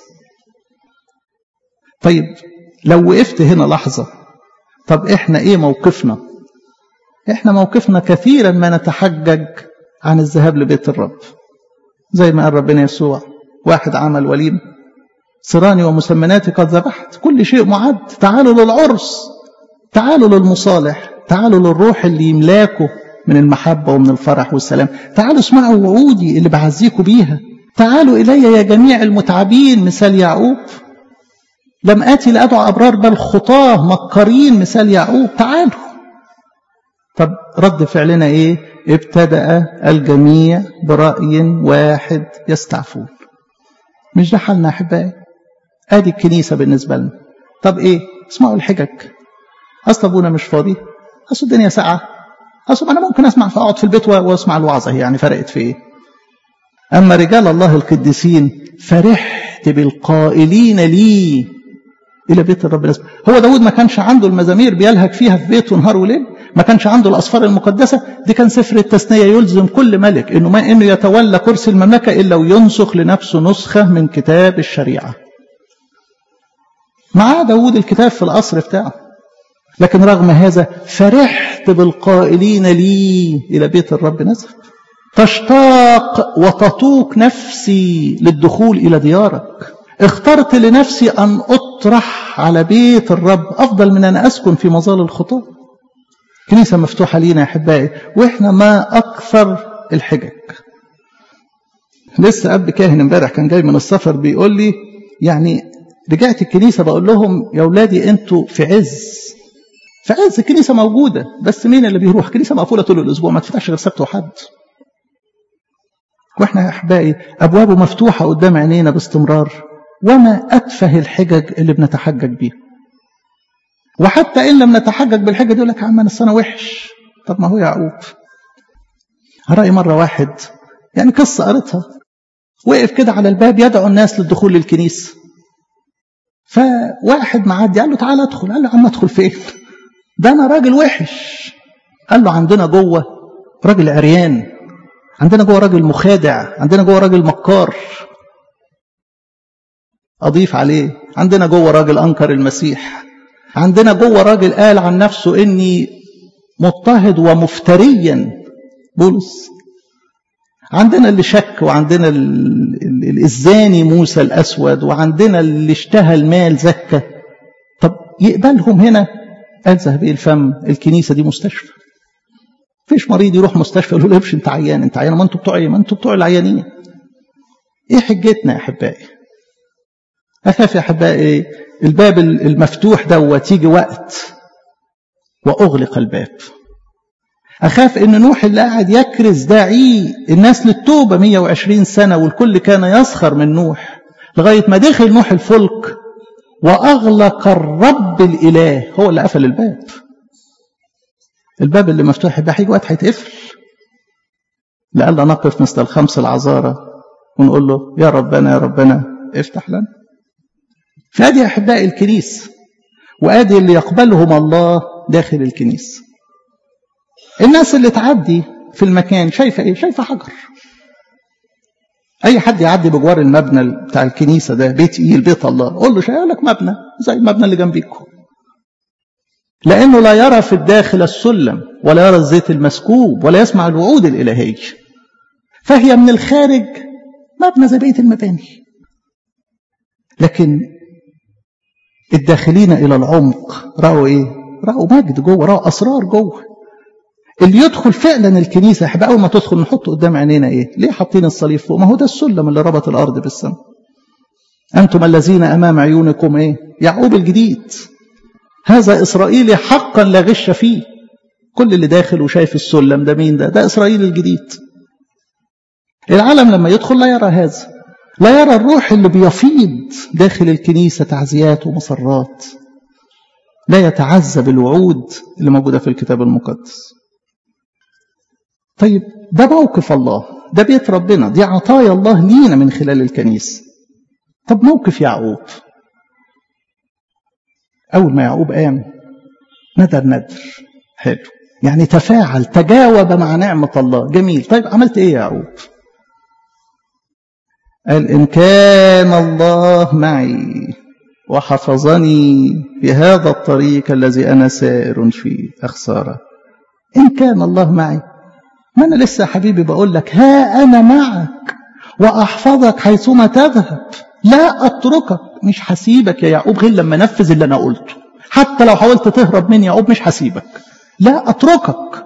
طيب لو وقفت هنا لحظه طب احنا ايه موقفنا احنا موقفنا كثيرا ما نتحجج عن الذهاب لبيت الرب زي ما قال ربنا يسوع واحد عمل وليمه صراني ومسمناتي قد ذبحت كل شيء معد تعالوا للعرس تعالوا للمصالح تعالوا للروح اللي يملاكوا من المحبة ومن الفرح والسلام تعالوا اسمعوا وعودي اللي بعزيكم بيها تعالوا إلي يا جميع المتعبين مثال يعقوب لم آتي لأدعو أبرار بل خطاه مكرين مثال يعقوب تعالوا طب رد فعلنا إيه ابتدأ الجميع برأي واحد يستعفون مش ده حالنا احبائي ادي الكنيسه بالنسبه لنا طب ايه اسمعوا الحجج اصل ابونا مش فاضي اصل الدنيا ساقعه اصل انا ممكن اسمع اقعد في البيت واسمع الوعظه يعني فرقت في ايه اما رجال الله القديسين فرحت بالقائلين لي الى بيت الرب الاسم هو داود ما كانش عنده المزامير بيلهج فيها في بيته نهار وليل ما كانش عنده الاسفار المقدسه دي كان سفر التثنيه يلزم كل ملك انه ما انه يتولى كرسي المملكه الا وينسخ لنفسه نسخه من كتاب الشريعه معاه داود الكتاب في القصر بتاعه لكن رغم هذا فرحت بالقائلين لي إلى بيت الرب نزل تشتاق وتطوق نفسي للدخول إلى ديارك اخترت لنفسي أن أطرح على بيت الرب أفضل من أن أسكن في مظال الخطاة كنيسة مفتوحة لينا يا أحبائي وإحنا ما أكثر الحجج لسه أب كاهن امبارح كان جاي من السفر بيقول لي يعني رجعت الكنيسة بقول لهم يا أولادي أنتوا في عز في عز الكنيسة موجودة بس مين اللي بيروح كنيسة مقفولة طول الأسبوع ما تفتحش غير سبت وحد وإحنا يا أحبائي أبوابه مفتوحة قدام عينينا باستمرار وما أتفه الحجج اللي بنتحجج بيها وحتى إن لم نتحجج بالحجج يقول لك يا عم أنا السنة وحش طب ما هو يعقوب رأي مرة واحد يعني قصة قريتها وقف كده على الباب يدعو الناس للدخول للكنيسة فواحد معدي قال له تعالى ادخل قال له عم ادخل فين ده انا راجل وحش قال له عندنا جوه راجل عريان عندنا جوه راجل مخادع عندنا جوه راجل مكار اضيف عليه عندنا جوه راجل انكر المسيح عندنا جوه راجل قال عن نفسه اني مضطهد ومفتريا بولس عندنا اللي شك وعندنا الزاني موسى الأسود وعندنا اللي اشتهى المال زكى طب يقبلهم هنا قال ذهبي الفم الكنيسة دي مستشفى فيش مريض يروح مستشفى يقول له امشي انت عيان انت عيان ما انتوا بتوع ايه ما انتوا بتوع العيانين ايه حجتنا يا احبائي اخاف يا احبائي الباب المفتوح دوت يجي وقت واغلق الباب أخاف إن نوح اللي قاعد يكرز داعي الناس للتوبة 120 سنة والكل كان يسخر من نوح لغاية ما دخل نوح الفلك وأغلق الرب الإله هو اللي قفل الباب الباب اللي مفتوح يبقى هيجي وقت هيتقفل لألا نقف مثل الخمس العذارى ونقول له يا ربنا يا ربنا افتح لنا فادي أحبائي الكنيسة وادي اللي يقبلهم الله داخل الكنيسه الناس اللي تعدي في المكان شايفة ايه شايفة حجر اي حد يعدي بجوار المبنى بتاع الكنيسة ده بيت ايه بيت الله قول له شايف لك مبنى زي المبنى اللي جنبيكم لانه لا يرى في الداخل السلم ولا يرى الزيت المسكوب ولا يسمع الوعود الالهيه فهي من الخارج مبنى زي بقيه المباني لكن الداخلين الى العمق راوا ايه راوا مجد جوه راوا اسرار جوه اللي يدخل فعلا الكنيسه احنا اول ما تدخل نحط قدام عينينا ايه ليه حاطين الصليب فوق ما هو ده السلم اللي ربط الارض بالسماء انتم الذين امام عيونكم ايه يعقوب الجديد هذا اسرائيلي حقا لا غش فيه كل اللي داخل وشايف السلم ده مين ده ده اسرائيل الجديد العالم لما يدخل لا يرى هذا لا يرى الروح اللي بيفيض داخل الكنيسه تعزيات ومسرات لا يتعذب الوعود اللي موجوده في الكتاب المقدس طيب ده موقف الله ده بيت ربنا دي عطايا الله لينا من خلال الكنيسة طب موقف يعقوب أول ما يعقوب قام ندر ندر حلو يعني تفاعل تجاوب مع نعمة الله جميل طيب عملت إيه يا يعقوب قال إن كان الله معي وحفظني في هذا الطريق الذي أنا سائر فيه أخسارة إن كان الله معي ما أنا لسه يا حبيبي بقول لك ها أنا معك وأحفظك حيثما تذهب لا أتركك مش هسيبك يا يعقوب غير لما نفذ اللي أنا قلته حتى لو حاولت تهرب مني يعقوب مش هسيبك لا أتركك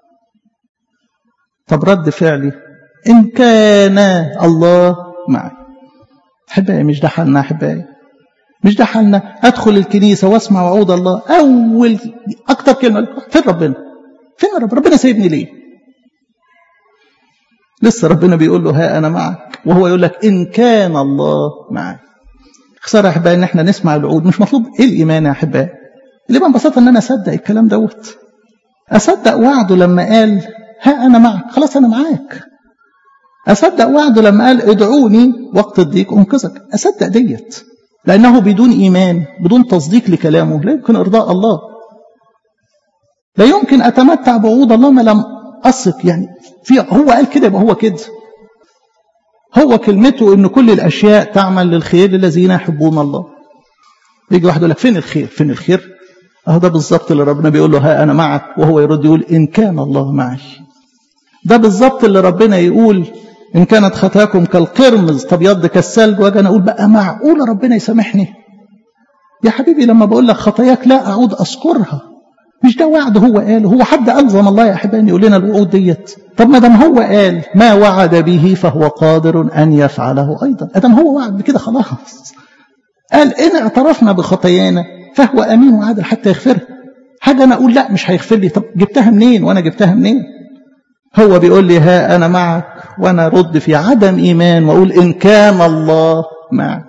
طب رد فعلي إن كان الله معي أحبائي مش ده حالنا أحبائي مش ده حالنا أدخل الكنيسة وأسمع وعود الله أول أكتر كلمة فين ربنا فين رب ربنا سايبني ليه لسه ربنا بيقول له ها أنا معك وهو يقول لك إن كان الله معك خسارة يا أحبائي إن إحنا نسمع الوعود مش مطلوب إيه الإيمان يا أحبائي الإيمان ببساطة إن أنا أصدق الكلام دوت أصدق وعده لما قال ها أنا معك خلاص أنا معاك أصدق وعده لما قال ادعوني وقت الضيق أنقذك أصدق ديت لأنه بدون إيمان بدون تصديق لكلامه لا يمكن إرضاء الله لا يمكن أتمتع بعود الله ما لم أثق يعني في هو قال كده يبقى هو كده هو كلمته إن كل الأشياء تعمل للخير للذين يحبون الله يجي واحد يقول لك فين الخير فين الخير أهو ده بالظبط اللي ربنا بيقول له ها أنا معك وهو يرد يقول إن كان الله معي ده بالظبط اللي ربنا يقول إن كانت خطاكم كالقرمز تبيض كالثلج واجي أنا أقول بقى معقولة ربنا يسامحني يا حبيبي لما بقول لك خطاياك لا أعود أذكرها مش ده وعد هو قال هو حد ألزم الله يا أحبائي يقول لنا الوعود ديت طب ما دام هو قال ما وعد به فهو قادر أن يفعله أيضا أدم هو وعد بكده خلاص قال إن اعترفنا بخطايانا فهو أمين وعادل حتى يغفرها حاجة أنا أقول لا مش هيغفر لي طب جبتها منين وأنا جبتها منين هو بيقول لي ها أنا معك وأنا رد في عدم إيمان وأقول إن كان الله معك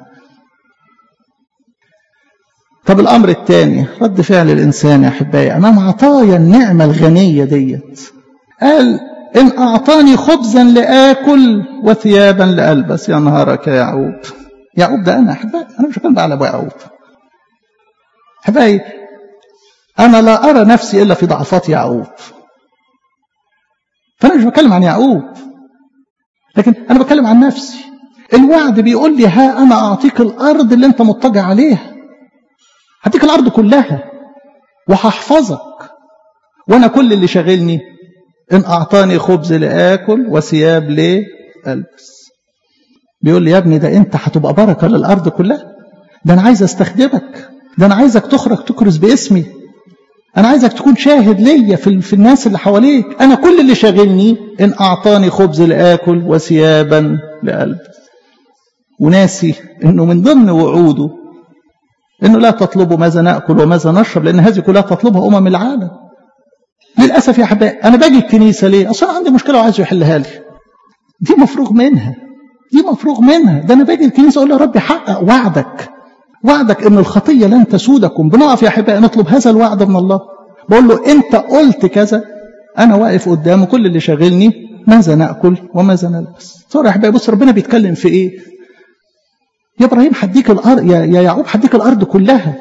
طب الأمر الثاني رد فعل الإنسان يا أحبائي أمام عطايا النعمة الغنية ديت قال إن أعطاني خبزا لآكل وثيابا لألبس يا نهارك يا يعقوب يعقوب ده أنا أحبائي أنا مش بتكلم بقى على أبو يعقوب أحبائي أنا لا أرى نفسي إلا في ضعفات يعقوب فأنا مش بتكلم عن يعقوب لكن أنا بتكلم عن نفسي الوعد بيقول لي ها أنا أعطيك الأرض اللي أنت مضطجع عليها هديك الأرض كلها وهحفظك وأنا كل اللي شاغلني إن أعطاني خبز لآكل وثياب لألبس بيقول لي يا ابني ده أنت هتبقى بركة للأرض كلها ده أنا عايز أستخدمك ده أنا عايزك تخرج تكرز باسمي أنا عايزك تكون شاهد ليا في, في الناس اللي حواليك أنا كل اللي شاغلني إن أعطاني خبز لآكل وثيابا لألبس وناسي إنه من ضمن وعوده إنه لا تطلبوا ماذا نأكل وماذا نشرب لأن هذه كلها تطلبها أمم العالم للأسف يا أحبائي أنا باجي الكنيسة ليه؟ أصلا عندي مشكلة وعايز يحلها لي دي مفروغ منها دي مفروغ منها ده أنا باجي الكنيسة أقول يا رب حقق وعدك وعدك ان الخطية لن تسودكم بنقف يا احبائي نطلب هذا الوعد من الله بقول له انت قلت كذا انا واقف قدامه كل اللي شاغلني ماذا ناكل وماذا نلبس صور يا احبائي بص ربنا بيتكلم في ايه يا ابراهيم هديك الارض يا, يا يعقوب هديك الارض كلها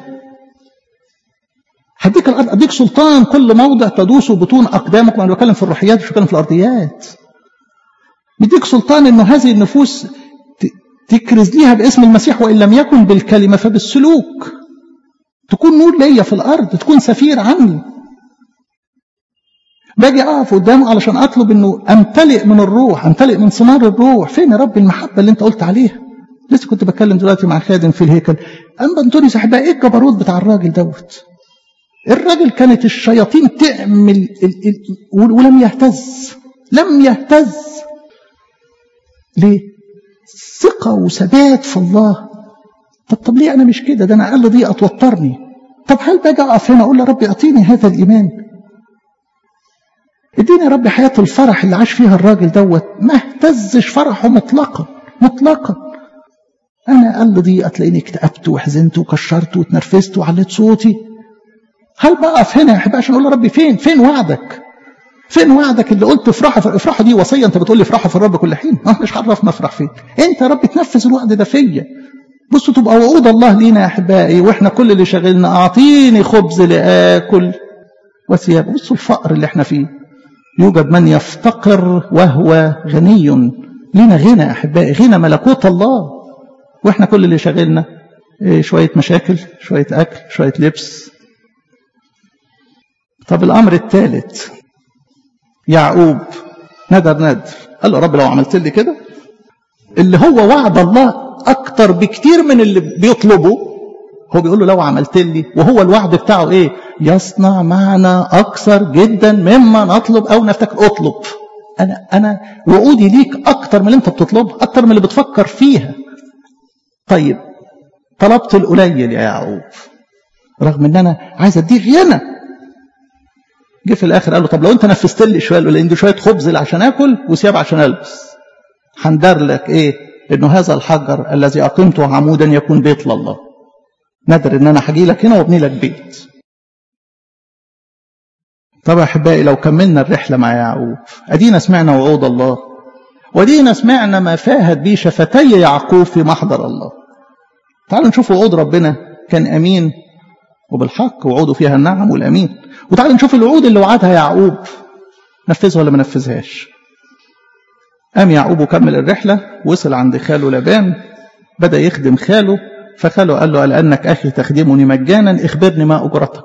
هديك الارض اديك سلطان كل موضع تدوس بطون اقدامكم انا بتكلم في الروحيات مش بتكلم في الارضيات مديك سلطان انه هذه النفوس تكرز ليها باسم المسيح وإن لم يكن بالكلمة فبالسلوك تكون نور ليا في الأرض تكون سفير عني باجي أقف قدامه علشان أطلب أنه أمتلئ من الروح أمتلئ من ثمار الروح فين يا رب المحبة اللي أنت قلت عليها لسه كنت بتكلم دلوقتي مع خادم في الهيكل أما أنتوني صاحبها إيه الجبروت بتاع الراجل دوت الراجل كانت الشياطين تعمل ال ال ولم يهتز لم يهتز ليه ثقة وثبات في الله طب طب ليه أنا مش كده ده أنا أقل ضيقة توترني طب هل باجي أقف هنا أقول يا رب أعطيني هذا الإيمان اديني يا رب حياة الفرح اللي عاش فيها الراجل دوت ما اهتزش فرحه مطلقا مطلقا أنا أقل ضيقة تلاقيني اكتئبت وحزنت وكشرت واتنرفزت وعليت صوتي هل بقف هنا يا حبيبي عشان أقول يا ربي فين فين وعدك فين وعدك اللي قلت افرحوا افرحوا دي وصيه انت بتقول لي افرحوا في الرب كل حين ما مش عرفنا افرح فين انت يا رب تنفذ الوعد ده فيا بصوا تبقى وعود الله لينا يا احبائي واحنا كل اللي شاغلنا اعطيني خبز لاكل وثياب بصوا الفقر اللي احنا فيه يوجد من يفتقر وهو غني لينا غنى يا احبائي غنى ملكوت الله واحنا كل اللي شاغلنا شويه مشاكل شويه اكل شويه لبس طب الامر الثالث يعقوب ندر ندر قال له رب لو عملت لي كده اللي هو وعد الله اكتر بكتير من اللي بيطلبه هو بيقول له لو عملت لي وهو الوعد بتاعه ايه يصنع معنا اكثر جدا مما نطلب او نفتكر اطلب انا انا وعودي ليك اكتر من اللي انت بتطلبه اكتر من اللي بتفكر فيها طيب طلبت القليل يا يعقوب رغم ان انا عايز اديك غنى جه في الاخر قال له طب لو انت نفذت لي شويه لان دي شويه خبز عشان اكل وثياب عشان البس هندر لك ايه انه هذا الحجر الذي اقمته عمودا يكون بيت لله ندر ان انا هاجي لك هنا وابني لك بيت طب يا احبائي لو كملنا الرحله مع يعقوب ادينا سمعنا وعود الله ودينا سمعنا ما فاهت به شفتي يعقوب في محضر الله تعالوا نشوف وعود ربنا كان امين وبالحق وعوده فيها النعم والامين وتعالوا نشوف الوعود اللي وعدها يعقوب نفذها ولا ما نفذهاش قام يعقوب وكمل الرحله وصل عند خاله لبان بدا يخدم خاله فخاله قال له لانك اخي تخدمني مجانا اخبرني ما اجرتك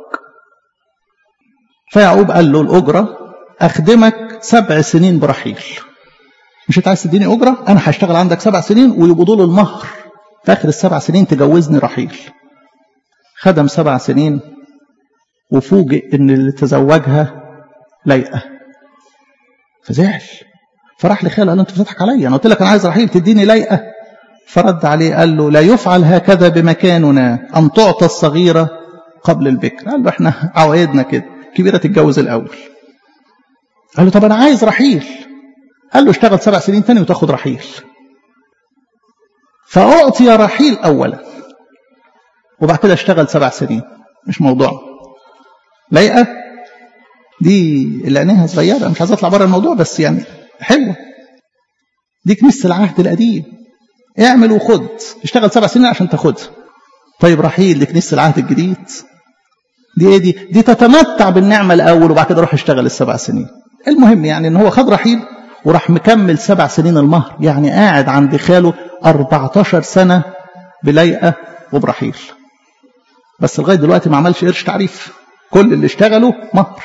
فيعقوب قال له الاجره اخدمك سبع سنين برحيل مش انت عايز تديني اجره انا هشتغل عندك سبع سنين ويبقوا دول المهر في اخر السبع سنين تجوزني رحيل خدم سبع سنين وفوجئ ان اللي تزوجها لايقه فزعل فراح لخاله قال له انت بتضحك عليا انا قلت لك انا عايز رحيل تديني لايقه فرد عليه قال له لا يفعل هكذا بمكاننا ان تعطى الصغيره قبل البكر قال له احنا عوايدنا كده كبيره تتجوز الاول قال له طب انا عايز رحيل قال له اشتغل سبع سنين تاني وتاخد رحيل فأعطي رحيل أولا وبعد كده اشتغل سبع سنين مش موضوع لايقة دي اللي عينيها صغيرة مش عايز اطلع بره الموضوع بس يعني حلوة دي كنيسة العهد القديم اعمل وخد اشتغل سبع سنين عشان تاخدها طيب رحيل دي كنيسة العهد الجديد دي ايه دي دي تتمتع بالنعمة الأول وبعد كده روح اشتغل السبع سنين المهم يعني ان هو خد رحيل وراح مكمل سبع سنين المهر يعني قاعد عند خاله 14 سنة بلايقة وبرحيل بس لغاية دلوقتي ما عملش قرش تعريف كل اللي اشتغلوا مهر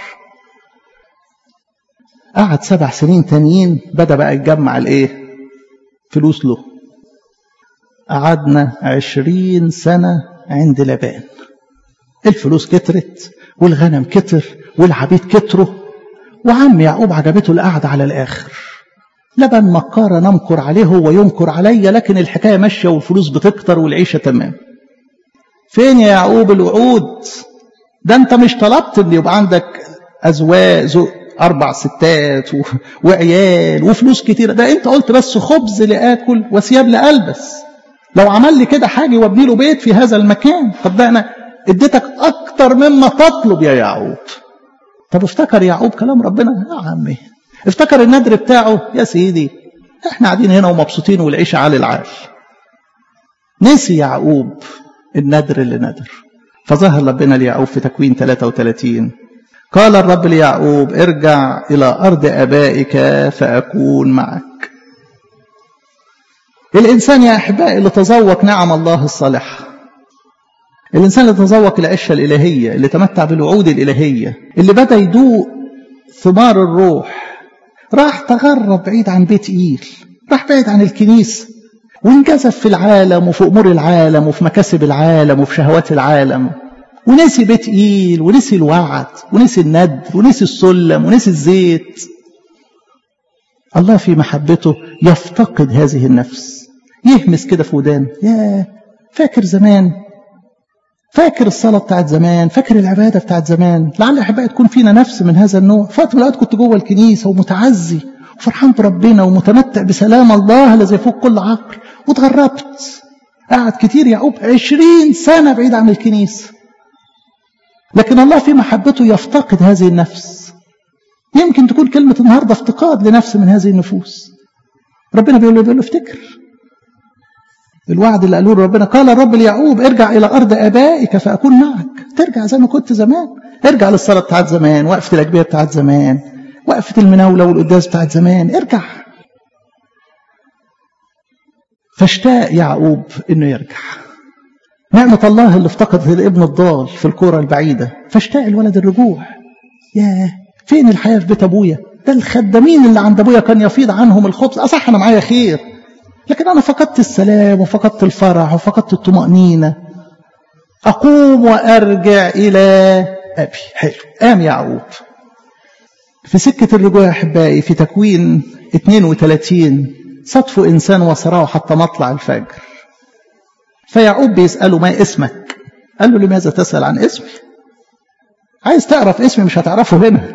قعد سبع سنين تانيين بدأ بقى يجمع الايه فلوس له قعدنا عشرين سنة عند لبان الفلوس كترت والغنم كتر والعبيد كتروا وعم يعقوب عجبته القعدة على الآخر لبن مكارة نمكر عليه هو ينكر عليا لكن الحكاية ماشية والفلوس بتكتر والعيشة تمام فين يا يعقوب الوعود ده انت مش طلبت ان يبقى عندك ازواج اربع ستات و... وعيال وفلوس كتيرة ده انت قلت بس خبز لاكل وثياب لالبس لو عمل لي كده حاجة وابني له بيت في هذا المكان طب ده انا اديتك اكتر مما تطلب يا يعقوب طب افتكر يعقوب كلام ربنا يا عمي افتكر الندر بتاعه يا سيدي احنا قاعدين هنا ومبسوطين والعيشة على العال نسي يعقوب الندر اللي ندر فظهر ربنا ليعقوب في تكوين 33 قال الرب ليعقوب ارجع إلى أرض أبائك فأكون معك الإنسان يا أحبائي اللي تذوق نعم الله الصالحة الإنسان اللي تذوق العشة الإلهية اللي تمتع بالوعود الإلهية اللي بدأ يدوق ثمار الروح راح تغرب بعيد عن بيت إيل راح بعيد عن الكنيسة وانجذب في العالم وفي أمور العالم وفي مكاسب العالم وفي شهوات العالم ونسي بيت إيل ونسي الوعد ونسي الند ونسي السلم ونسي الزيت الله في محبته يفتقد هذه النفس يهمس كده في ودان يا فاكر زمان فاكر الصلاة بتاعت زمان فاكر العبادة بتاعت زمان لعل أحبائي تكون فينا نفس من هذا النوع فوقت من الأوقات كنت جوه الكنيسة ومتعزي وفرحان بربنا ومتمتع بسلام الله الذي يفوق كل عقل وتغربت قعد كتير يعقوب عشرين سنة بعيد عن الكنيسة لكن الله في محبته يفتقد هذه النفس يمكن تكون كلمة النهاردة افتقاد لنفس من هذه النفوس ربنا بيقول له بيقول له افتكر الوعد اللي قالوه ربنا قال الرب ليعقوب ارجع الى ارض ابائك فاكون معك ترجع زي ما كنت زمان ارجع للصلاه بتاعت زمان وقفه الاجبيه بتاعت زمان وقفه المناوله والقداس بتاعت زمان ارجع فاشتاق يعقوب انه يرجع نعمة الله اللي افتقدت الابن الضال في الكورة البعيدة فاشتاق الولد الرجوع ياه فين الحياة في بيت أبويا ده الخدامين اللي عند أبويا كان يفيض عنهم الخبز أصح أنا معايا خير لكن أنا فقدت السلام وفقدت الفرح وفقدت الطمأنينة أقوم وأرجع إلى أبي حلو قام يعقوب في سكة الرجوع يا أحبائي في تكوين 32 صدفوا إنسان وصراه حتى مطلع الفجر فيعقوب بيسأله ما اسمك قال له لماذا تسأل عن اسمي عايز تعرف اسمي مش هتعرفه هنا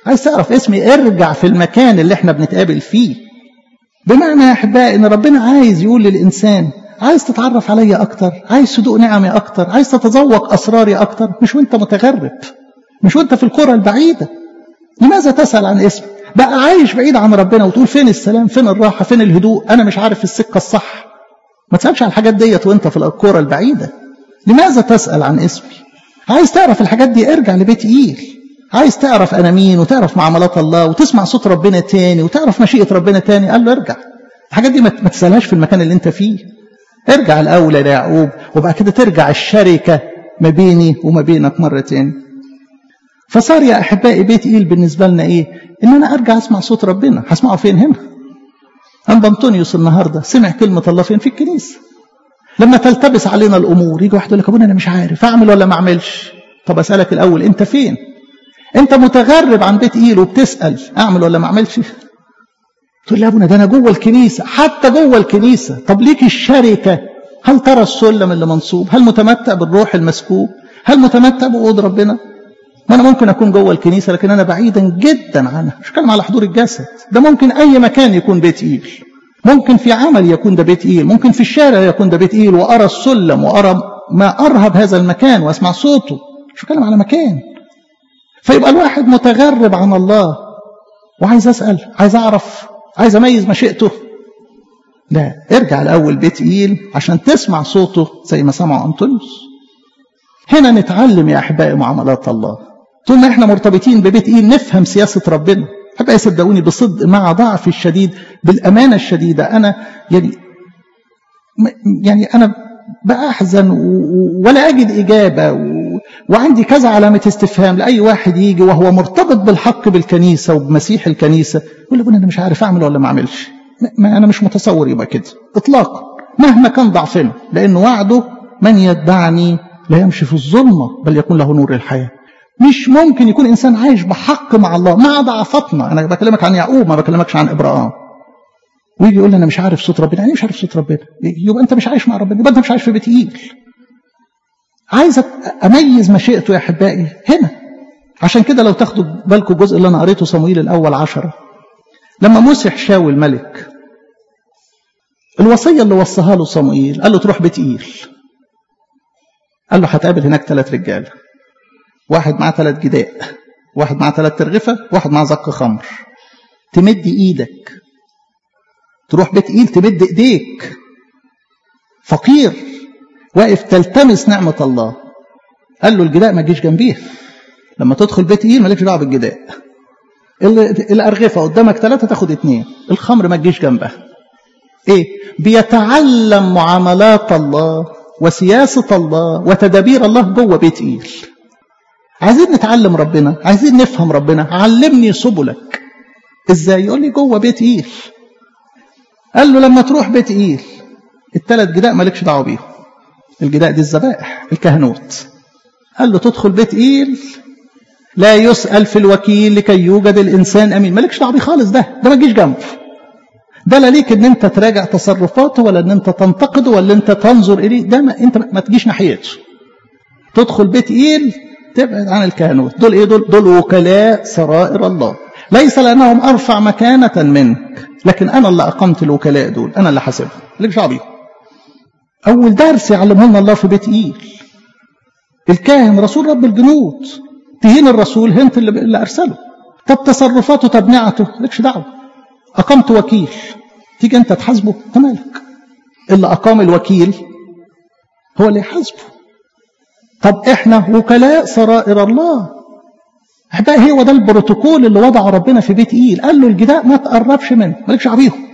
عايز تعرف اسمي ارجع في المكان اللي احنا بنتقابل فيه بمعنى يا احبائي ان ربنا عايز يقول للانسان عايز تتعرف عليا اكتر عايز تدوق نعمي اكتر عايز تتذوق اسراري اكتر مش وانت متغرب مش وانت في القرى البعيده لماذا تسال عن اسمي بقى عايش بعيد عن ربنا وتقول فين السلام فين الراحه فين الهدوء انا مش عارف السكه الصح ما تسالش عن الحاجات ديت وانت في القرى البعيده لماذا تسال عن اسمي عايز تعرف الحاجات دي ارجع لبيت ايل عايز تعرف انا مين وتعرف معاملات الله وتسمع صوت ربنا تاني وتعرف مشيئه ربنا تاني قال له ارجع الحاجات دي ما تسالهاش في المكان اللي انت فيه ارجع الاول يا يعقوب وبعد كده ترجع الشركه ما بيني وما بينك مره تاني فصار يا احبائي بيت ايل بالنسبه لنا ايه ان انا ارجع اسمع صوت ربنا هسمعه فين هنا أنبا أنطونيوس النهارده سمع كلمة الله فين في الكنيسة لما تلتبس علينا الأمور يجي واحد يقول لك أبونا أنا مش عارف أعمل ولا ما أعملش طب أسألك الأول أنت فين أنت متغرب عن بيت إيل وبتسأل أعمل ولا ما أعملش تقول لي يا ابونا ده أنا جوه الكنيسة حتى جوه الكنيسة طب ليك الشركة هل ترى السلم اللي منصوب هل متمتع بالروح المسكوب هل متمتع بوعود ربنا ما انا ممكن اكون جوه الكنيسه لكن انا بعيدا جدا عنها مش كلام على حضور الجسد ده ممكن اي مكان يكون بيت ايل ممكن في عمل يكون ده بيت ايل ممكن في الشارع يكون ده بيت ايل وارى السلم وارى ما ارهب هذا المكان واسمع صوته مش بتكلم على مكان فيبقى الواحد متغرب عن الله وعايز اسال عايز اعرف عايز اميز مشيئته لا ارجع الاول بيت ايل عشان تسمع صوته زي ما سمعوا انطونيوس هنا نتعلم يا احبائي معاملات الله طول ما احنا مرتبطين ببيت ايل نفهم سياسه ربنا احبائي صدقوني بصدق مع ضعفي الشديد بالامانه الشديده انا يعني يعني انا بأحزن ولا أجد إجابة وعندي كذا علامة استفهام لأي واحد يجي وهو مرتبط بالحق بالكنيسة وبمسيح الكنيسة يقول لي أنا مش عارف أعمل ولا ما أعملش ما أنا مش متصور يبقى كده إطلاقا مهما كان ضعفنا لأن وعده من يتبعني لا يمشي في الظلمة بل يكون له نور الحياة مش ممكن يكون إنسان عايش بحق مع الله مع ضعفتنا أنا بكلمك عن يعقوب ما بكلمكش عن إبراهيم ويجي يقول لي انا مش عارف صوت ربنا يعني مش عارف صوت ربنا يبقى انت مش عايش مع ربنا يبقى انت مش عايش في بيت ايل عايز اميز مشيئته يا احبائي هنا عشان كده لو تاخدوا بالكم الجزء اللي انا قريته صمويل الاول عشرة لما مسح شاول ملك الوصيه اللي وصاها له صموئيل قال له تروح بيت ايل قال له هتقابل هناك ثلاث رجاله واحد معاه ثلاث جداء واحد معاه ثلاث ترغفه واحد معاه زق خمر تمد ايدك تروح بيت ايل تمد ايديك فقير واقف تلتمس نعمة الله قال له الجداء ما تجيش جنبيه لما تدخل بيت ايل مالكش دعوه بالجداء الارغفه قدامك ثلاثه تاخد اثنين الخمر ما تجيش جنبها ايه بيتعلم معاملات الله وسياسه الله وتدابير الله جوه بيت ايل عايزين نتعلم ربنا عايزين نفهم ربنا علمني سبلك ازاي يقول لي جوه بيت ايل قال له لما تروح بيت ايل الثلاث جداء مالكش دعوه بيهم الجداء دي الذبائح الكهنوت قال له تدخل بيت ايل لا يسأل في الوكيل لكي يوجد الانسان امين مالكش دعوه بيه خالص ده ده ما تجيش جنبه ده لا ليك ان انت تراجع تصرفاته ولا ان انت تنتقده ولا انت تنظر اليه ده ما انت ما تجيش ناحيته تدخل بيت ايل تبعد عن الكهنوت دول ايه دول دول وكلاء سرائر الله ليس لانهم ارفع مكانه منك لكن انا اللي اقمت الوكلاء دول انا اللي حاسبهم مالكش دعوه بيهم اول درس يعلمه لنا الله في بيت ايل الكاهن رسول رب الجنود تهين الرسول هنت اللي, اللي ارسله طب تصرفاته طب نعته مالكش دعوه اقمت وكيل تيجي انت تحاسبه انت مالك اللي اقام الوكيل هو اللي يحاسبه طب احنا وكلاء سرائر الله احبائي هو ده البروتوكول اللي وضعه ربنا في بيت ايل قال له الجداء ما تقربش منه مالكش دعوه بيهم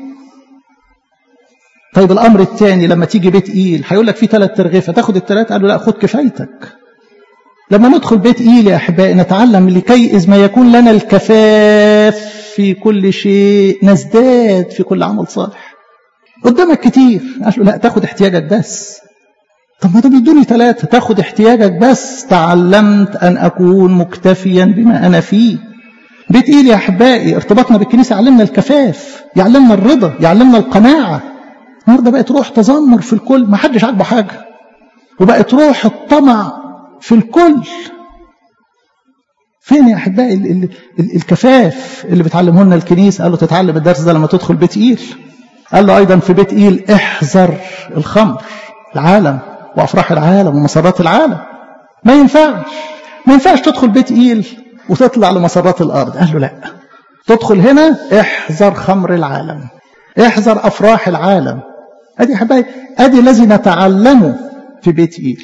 طيب الامر الثاني لما تيجي بيت ايل هيقول لك في ثلاث ترغيفه تاخد الثلاث قال له لا خد كفايتك لما ندخل بيت ايل يا احبائي نتعلم لكي اذ ما يكون لنا الكفاف في كل شيء نزداد في كل عمل صالح قدامك كتير قال له لا تاخد احتياجك بس طب ما ده بيدوني ثلاثة تاخد احتياجك بس تعلمت أن أكون مكتفيا بما أنا فيه بيت إيل يا أحبائي ارتباطنا بالكنيسة يعلمنا الكفاف يعلمنا الرضا يعلمنا القناعة النهارده بقت روح تذمر في الكل ما حدش عاجبه حاجة وبقت روح الطمع في الكل فين يا احبائي ال ال ال الكفاف اللي بتعلمه لنا الكنيسه قال له تتعلم الدرس ده لما تدخل بيت ايل قال له ايضا في بيت ايل احذر الخمر العالم وافراح العالم ومسرات العالم ما ينفعش ما ينفعش تدخل بيت ايل وتطلع لمسرات الارض قال له لا تدخل هنا احذر خمر العالم احذر افراح العالم ادي احبائي ادي الذي نتعلمه في بيت ايل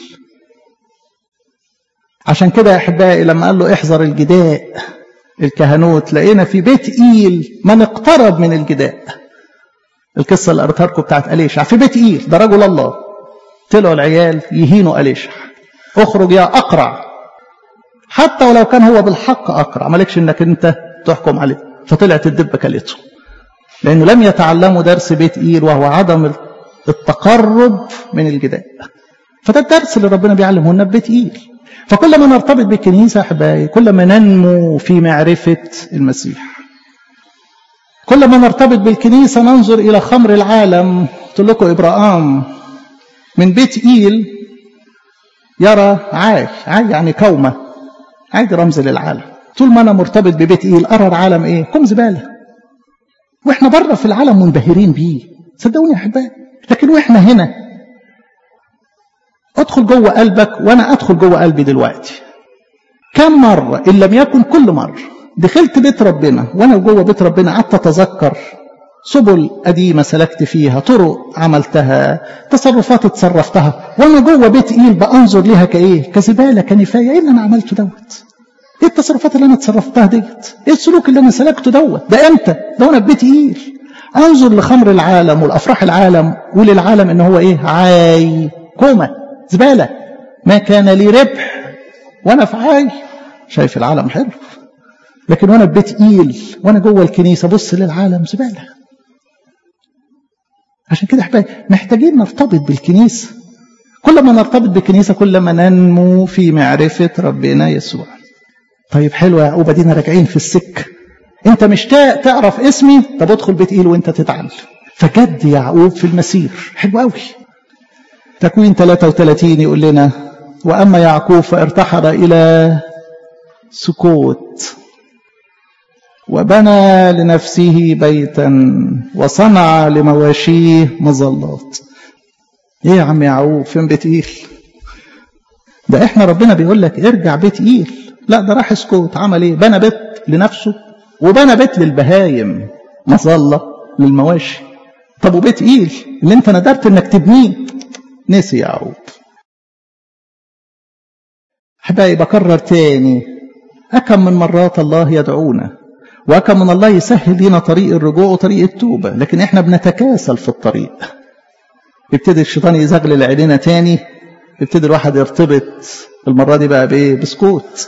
عشان كده يا احبائي لما قال له احذر الجداء الكهنوت لقينا في بيت ايل من اقترب من الجداء القصه اللي قريتها لكم بتاعت اليشع في بيت ايل ده رجل الله طلعوا العيال يهينوا اليشع اخرج يا اقرع حتى ولو كان هو بالحق اقرع مالكش انك انت تحكم عليه فطلعت الدبه كلته لانه لم يتعلموا درس بيت ايل وهو عدم التقرب من الجداء فده الدرس اللي ربنا بيعلمه لنا في بيت ايل فكل ما نرتبط بالكنيسه احبائي كل ما ننمو في معرفه المسيح كل ما نرتبط بالكنيسه ننظر الى خمر العالم قلت لكم ابراهام من بيت ايل يرى عاي عاي يعني كومه عاي دي رمز للعالم طول ما انا مرتبط ببيت ايل ارى العالم ايه كوم زباله واحنا بره في العالم منبهرين بيه صدقوني يا احبائي لكن واحنا هنا ادخل جوه قلبك وانا ادخل جوه قلبي دلوقتي كم مرة ان لم يكن كل مرة دخلت بيت ربنا وانا جوه بيت ربنا قعدت اتذكر سبل قديمة سلكت فيها طرق عملتها تصرفات اتصرفتها وانا جوه بيت ايل بانظر ليها كايه كزبالة كنفاية ايه اللي انا عملته دوت ايه التصرفات اللي انا اتصرفتها ديت ايه السلوك اللي انا سلكته دوت ده امتى ده وانا في بيت ايل انظر لخمر العالم والافراح العالم وللعالم ان هو ايه عاي كومه زبالة ما كان لي ربح وأنا في عاي شايف العالم حلو لكن وأنا في بيت إيل وأنا جوه الكنيسة بص للعالم زبالة عشان كده احبائي محتاجين نرتبط بالكنيسة كل ما نرتبط بالكنيسة كل ما ننمو في معرفة ربنا يسوع طيب حلو يا يعقوب ادينا راجعين في السكة انت مشتاق تعرف اسمي طب ادخل بيت ايل وانت تتعلم فجد يعقوب في المسير حلو قوي تكوين 33 يقول لنا وأما يعقوب فارتحل إلى سكوت وبنى لنفسه بيتا وصنع لمواشيه مظلات ايه يا عم يعقوب فين بيت ايل ده احنا ربنا بيقول لك ارجع بيت ايل لا ده راح سكوت عمل ايه بنى بيت لنفسه وبنى بيت للبهايم مظله للمواشي طب وبيت ايل اللي انت ندرت انك تبنيه نسي يعقوب حبايب بكرر تاني أكم من مرات الله يدعونا وأكم من الله يسهل لنا طريق الرجوع وطريق التوبة لكن إحنا بنتكاسل في الطريق يبتدي الشيطان يزغلل علينا تاني يبتدي الواحد يرتبط المرة دي بقى بإيه بسكوت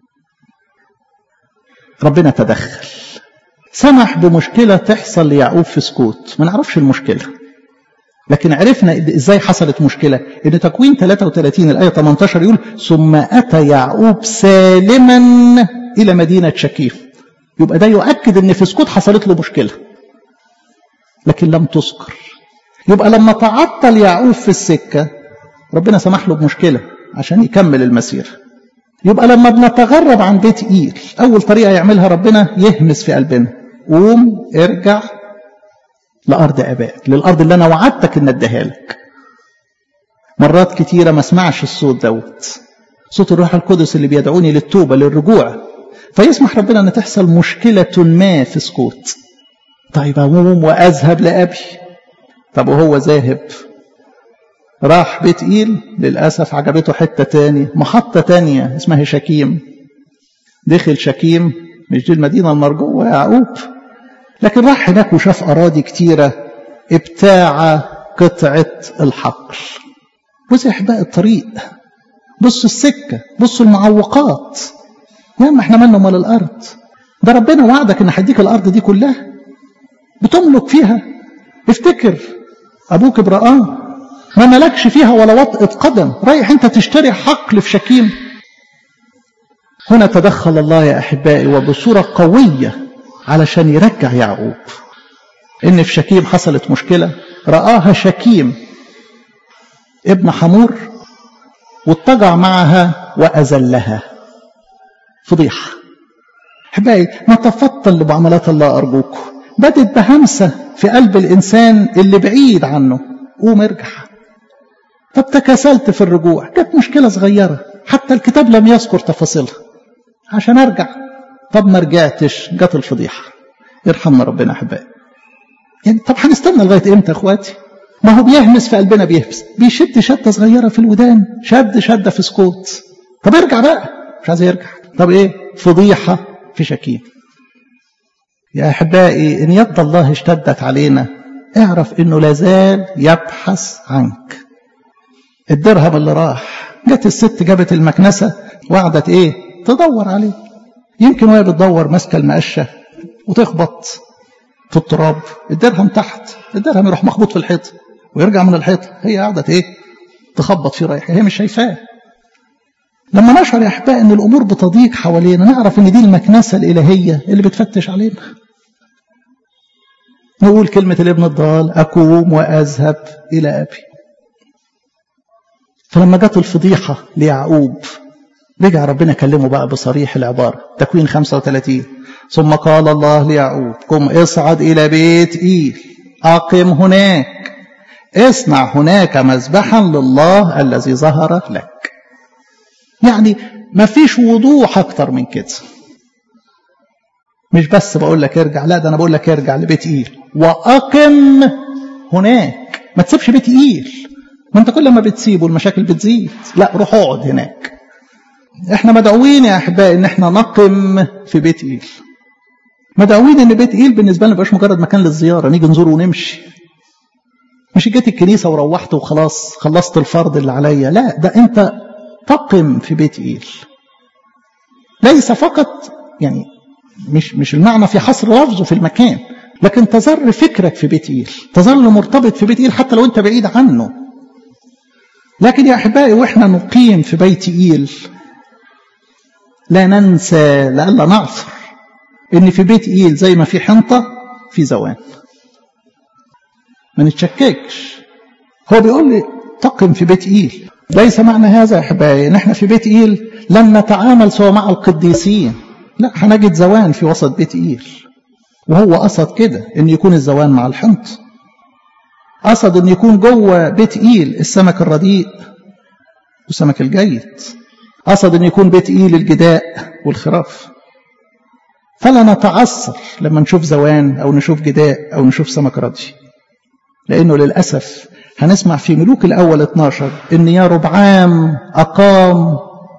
ربنا تدخل سمح بمشكلة تحصل ليعقوب في سكوت ما نعرفش المشكلة لكن عرفنا ازاي حصلت مشكلة ان تكوين 33 الآية 18 يقول ثم أتى يعقوب سالما إلى مدينة شكيم يبقى ده يؤكد ان في سكوت حصلت له مشكلة لكن لم تذكر يبقى لما تعطل يعقوب في السكة ربنا سمح له بمشكلة عشان يكمل المسير يبقى لما بنتغرب عن بيت إيل أول طريقة يعملها ربنا يهمس في قلبنا قوم ارجع لأرض أبائك للأرض اللي أنا وعدتك إن أديها لك مرات كتيرة ما اسمعش الصوت دوت صوت الروح القدس اللي بيدعوني للتوبة للرجوع فيسمح ربنا أن تحصل مشكلة ما في سكوت طيب أقوم وأذهب لأبي طب وهو ذاهب راح بيت إيل للأسف عجبته حتة تاني محطة تانية اسمها شكيم دخل شكيم مش دي المدينة المرجوة يا يعقوب لكن راح هناك وشاف أراضي كتيرة ابتاع قطعة الحقل وزح بقى الطريق بصوا السكة بصوا المعوقات يا ما احنا مالنا مال الأرض ده ربنا وعدك ان هيديك الأرض دي كلها بتملك فيها افتكر أبوك إبراهام ما ملكش فيها ولا وطئة قدم رايح انت تشتري حقل في شكيم هنا تدخل الله يا أحبائي وبصورة قوية علشان يرجع يعقوب إن في شكيم حصلت مشكلة رآها شكيم ابن حمور واضطجع معها وأذلها فضيحة احبائي نتفطن لمعاملات الله ارجوكم بدت بهمسه في قلب الانسان اللي بعيد عنه قوم ارجع طب تكاسلت في الرجوع جت مشكله صغيره حتى الكتاب لم يذكر تفاصيلها عشان ارجع طب ما رجعتش جت الفضيحه يرحمنا ربنا احبائي يعني طب هنستنى لغايه امتى يا اخواتي ما هو بيهمس في قلبنا بيهمس بيشد شده صغيره في الودان شد شده في سكوت طب ارجع بقى مش عايز يرجع طب ايه فضيحه في شكيم يا احبائي ان يد الله اشتدت علينا اعرف انه لازال يبحث عنك الدرهم اللي راح جت الست جابت المكنسه وقعدت ايه تدور عليه يمكن وهي بتدور ماسكه المقشه وتخبط في التراب الدرهم تحت الدرهم يروح مخبوط في الحيط ويرجع من الحيط هي قعدت ايه تخبط فيه رايح هي مش شايفاه لما نشعر يا احبائي ان الامور بتضيق حوالينا نعرف ان دي المكنسه الالهيه اللي بتفتش علينا نقول كلمه الابن الضال اقوم واذهب الى ابي فلما جت الفضيحه ليعقوب رجع ربنا كلمه بقى بصريح العباره تكوين 35 ثم قال الله ليعقوب قم اصعد الى بيت ايل اقم هناك اصنع هناك مذبحا لله الذي ظهر لك يعني ما فيش وضوح اكتر من كده مش بس بقول لك ارجع لا ده انا بقول لك ارجع لبيت ايل واقم هناك ما تسيبش بيت ايل ما انت كل ما بتسيبه المشاكل بتزيد لا روح اقعد هناك احنا مدعوين يا احبائي ان احنا نقم في بيت ايل مدعوين ان بيت ايل بالنسبه لنا مبقاش مجرد مكان للزياره نيجي نزوره ونمشي مش جيت الكنيسه وروحت وخلاص خلصت الفرض اللي عليا لا ده انت تقم في بيت ايل ليس فقط يعني مش مش المعنى في حصر لفظه في المكان لكن تظل فكرك في بيت ايل تظل مرتبط في بيت ايل حتى لو انت بعيد عنه لكن يا احبائي واحنا نقيم في بيت ايل لا ننسى لئلا نعثر ان في بيت ايل زي ما في حنطه في زوان ما نتشككش هو بيقول لي تقم في بيت ايل ليس معنى هذا يا احبائي ان احنا في بيت ايل لن نتعامل سوى مع القديسين لا هنجد زوان في وسط بيت ايل وهو قصد كده ان يكون الزوان مع الحنط قصد ان يكون جوه بيت ايل السمك الرديء والسمك الجيد قصد ان يكون بيت ايل الجداء والخراف فلا نتعثر لما نشوف زوان او نشوف جداء او نشوف سمك ردي لانه للاسف هنسمع في ملوك الاول 12 ان يا ربعام اقام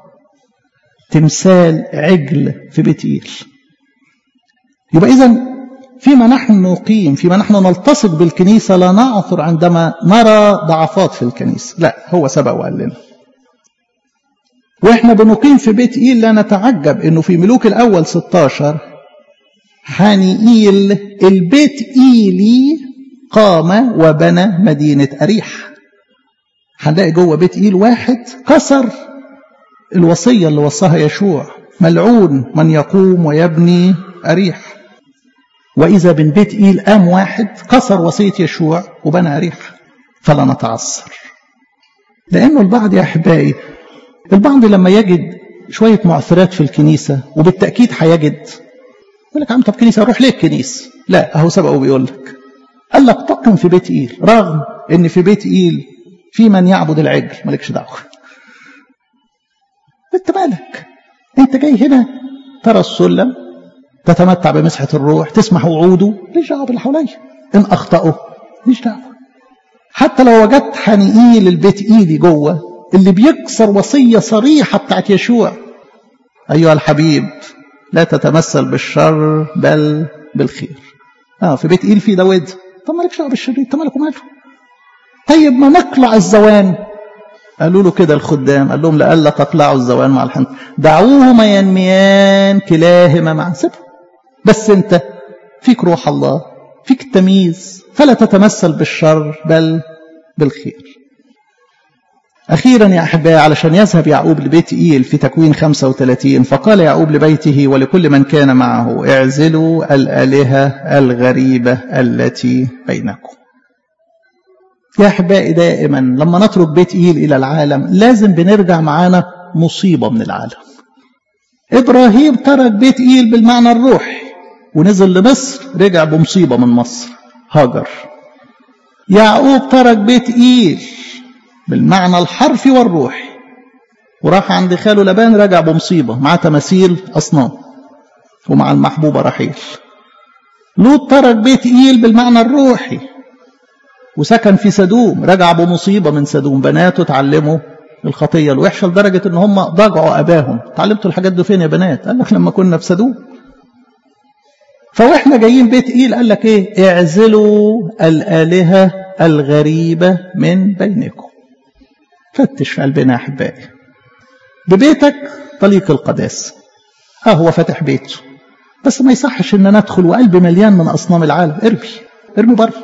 تمثال عجل في بيت ايل يبقى اذا فيما نحن نقيم فيما نحن نلتصق بالكنيسه لا نعثر عندما نرى ضعفات في الكنيسه لا هو سبق وقال لنا واحنا بنقيم في بيت ايل لا نتعجب انه في ملوك الاول 16 حانيئيل البيت ايلي قام وبنى مدينه اريح هنلاقي جوه بيت ايل واحد كسر الوصيه اللي وصاها يشوع ملعون من يقوم ويبني اريح واذا من بيت ايل قام واحد كسر وصيه يشوع وبنى اريح فلا نتعثر لانه البعض يا احبائي البعض لما يجد شوية معثرات في الكنيسة وبالتأكيد هيجد يقول لك عم طب كنيسة روح ليه الكنيسة لا أهو سبقه بيقول لك قال لك تقم في بيت إيل رغم إن في بيت إيل في من يعبد العجل مالكش دعوة أنت مالك أنت جاي هنا ترى السلم تتمتع بمسحة الروح تسمع وعوده ليش دعوة باللي حواليا إن أخطأوا ليش دعوة حتى لو وجدت حنيئيل البيت إيلي جوه اللي بيكسر وصية صريحة بتاعت يشوع أيها الحبيب لا تتمثل بالشر بل بالخير اه في بيت إيل في داود طب مالكش دعوه بالشرير انت مالك وماله طيب ما نقلع الزوان قالوا له كده الخدام قال لهم لئلا تقلعوا الزوان مع الحنط دعوهما ينميان كلاهما مع سبه بس انت فيك روح الله فيك التمييز فلا تتمثل بالشر بل بالخير أخيرا يا أحبائي علشان يذهب يعقوب لبيت إيل في تكوين 35 فقال يعقوب لبيته ولكل من كان معه اعزلوا الآلهة الغريبة التي بينكم يا أحبائي دائما لما نترك بيت إيل إلى العالم لازم بنرجع معانا مصيبة من العالم إبراهيم ترك بيت إيل بالمعنى الروحي ونزل لمصر رجع بمصيبة من مصر هاجر يعقوب ترك بيت إيل بالمعنى الحرفي والروحي وراح عند خاله لبان رجع بمصيبة مع تماثيل أصنام ومع المحبوبة رحيل لوط ترك بيت إيل بالمعنى الروحي وسكن في سدوم رجع بمصيبة من سدوم بناته اتعلموا الخطية الوحشة لدرجة ان هم ضجعوا أباهم اتعلمتوا الحاجات دي فين يا بنات قال لك لما كنا في سدوم فواحنا جايين بيت إيل قال لك ايه اعزلوا الآلهة الغريبة من بينكم فتش في قلبنا يا أحبائي ببيتك طليق القداسة اه هو فاتح بيته بس ما يصحش ان انا ادخل وقلبي مليان من اصنام العالم ارمي ارمي بره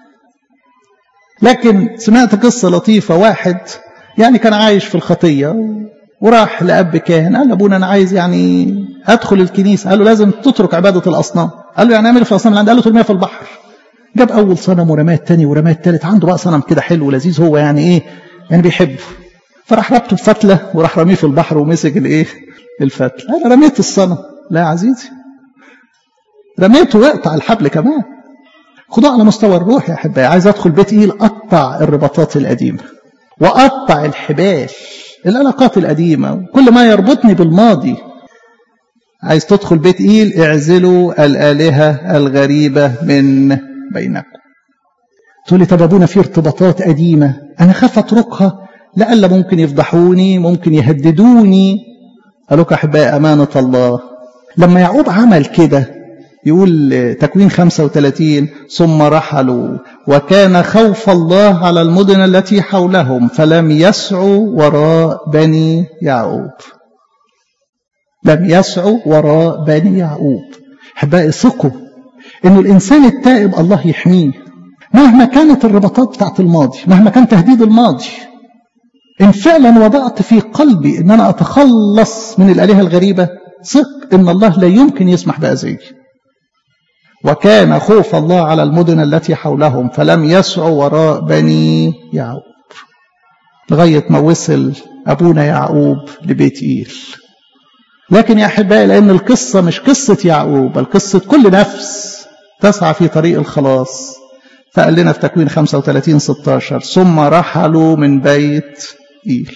لكن سمعت قصة لطيفة واحد يعني كان عايش في الخطية وراح لأب كاهن قال أبونا أنا عايز يعني أدخل الكنيسة قال له لازم تترك عبادة الأصنام قال له يعني أعمل في الأصنام اللي عندي قال له ترميها في البحر جاب أول صنم ورماه التاني ورماه التالت عنده بقى صنم كده حلو ولذيذ هو يعني إيه يعني بيحبه فراح ربطه بفتلة وراح رميه في البحر ومسك الإيه الفتلة أنا رميت الصنم لا يا عزيزي رميته وقطع الحبل كمان خدوه على مستوى الروح يا احبائي عايز ادخل بيت ايل قطع الرباطات القديمه وقطع الحبال العلاقات القديمه كل ما يربطني بالماضي عايز تدخل بيت ايل اعزلوا الالهه الغريبه من بينكم تقول لي طب ابونا في ارتباطات قديمه انا خاف اتركها لألا ممكن يفضحوني ممكن يهددوني قالوا لك احبائي امانه الله لما يعقوب عمل كده يقول تكوين 35 ثم رحلوا وكان خوف الله على المدن التي حولهم فلم يسعوا وراء بني يعقوب لم يسعوا وراء بني يعقوب احبائي ثقوا انه الانسان التائب الله يحميه مهما كانت الرباطات بتاعت الماضي مهما كان تهديد الماضي ان فعلا وضعت في قلبي ان انا اتخلص من الالهه الغريبه ثق ان الله لا يمكن يسمح باذيه وكان خوف الله على المدن التي حولهم فلم يسعوا وراء بني يعقوب لغاية ما وصل أبونا يعقوب لبيت إيل لكن يا أحبائي لأن القصة مش قصة يعقوب بل قصة كل نفس تسعى في طريق الخلاص فقال لنا في تكوين 35 16 ثم رحلوا من بيت إيل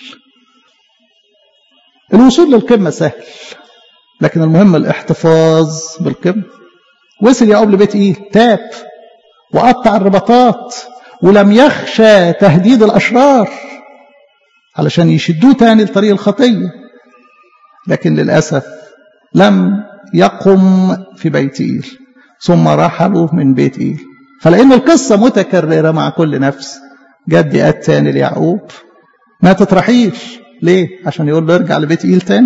الوصول للقمة سهل لكن المهم الاحتفاظ بالقمة وصل يعقوب لبيت ايه تاب وقطع الرباطات ولم يخشى تهديد الاشرار علشان يشدوه تاني لطريق الخطيه لكن للاسف لم يقم في بيت ايل ثم رحلوا من بيت ايل فلان القصه متكرره مع كل نفس جت دقات تاني ليعقوب ما تطرحيش ليه عشان يقول له ارجع لبيت ايل تاني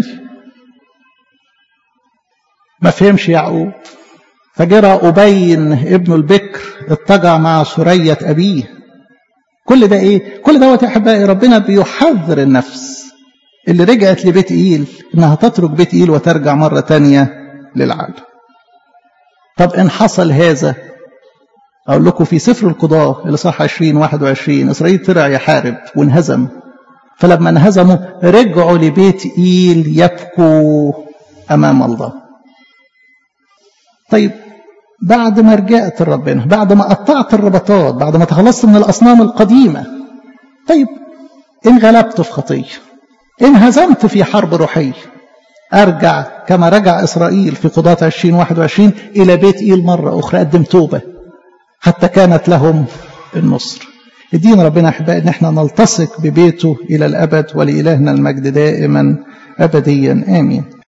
ما فهمش يعقوب فجرى أبين ابن البكر اضطجع مع سرية أبيه كل ده إيه؟ كل دوت يا أحبائي ربنا بيحذر النفس اللي رجعت لبيت إيل إنها تترك بيت إيل وترجع مرة تانية للعالم طب إن حصل هذا أقول لكم في سفر القضاء اللي صح 20 21 إسرائيل طلع يحارب وانهزم فلما انهزموا رجعوا لبيت إيل يبكوا أمام الله طيب بعد ما رجعت لربنا بعد ما قطعت الرباطات بعد ما تخلصت من الأصنام القديمة طيب إن غلبت في خطية إن هزمت في حرب روحية أرجع كما رجع إسرائيل في قضاة 2021 إلى بيت إيل مرة أخرى أقدم توبة حتى كانت لهم النصر الدين ربنا أحبائي إن احنا نلتصق ببيته إلى الأبد ولإلهنا المجد دائما أبديا آمين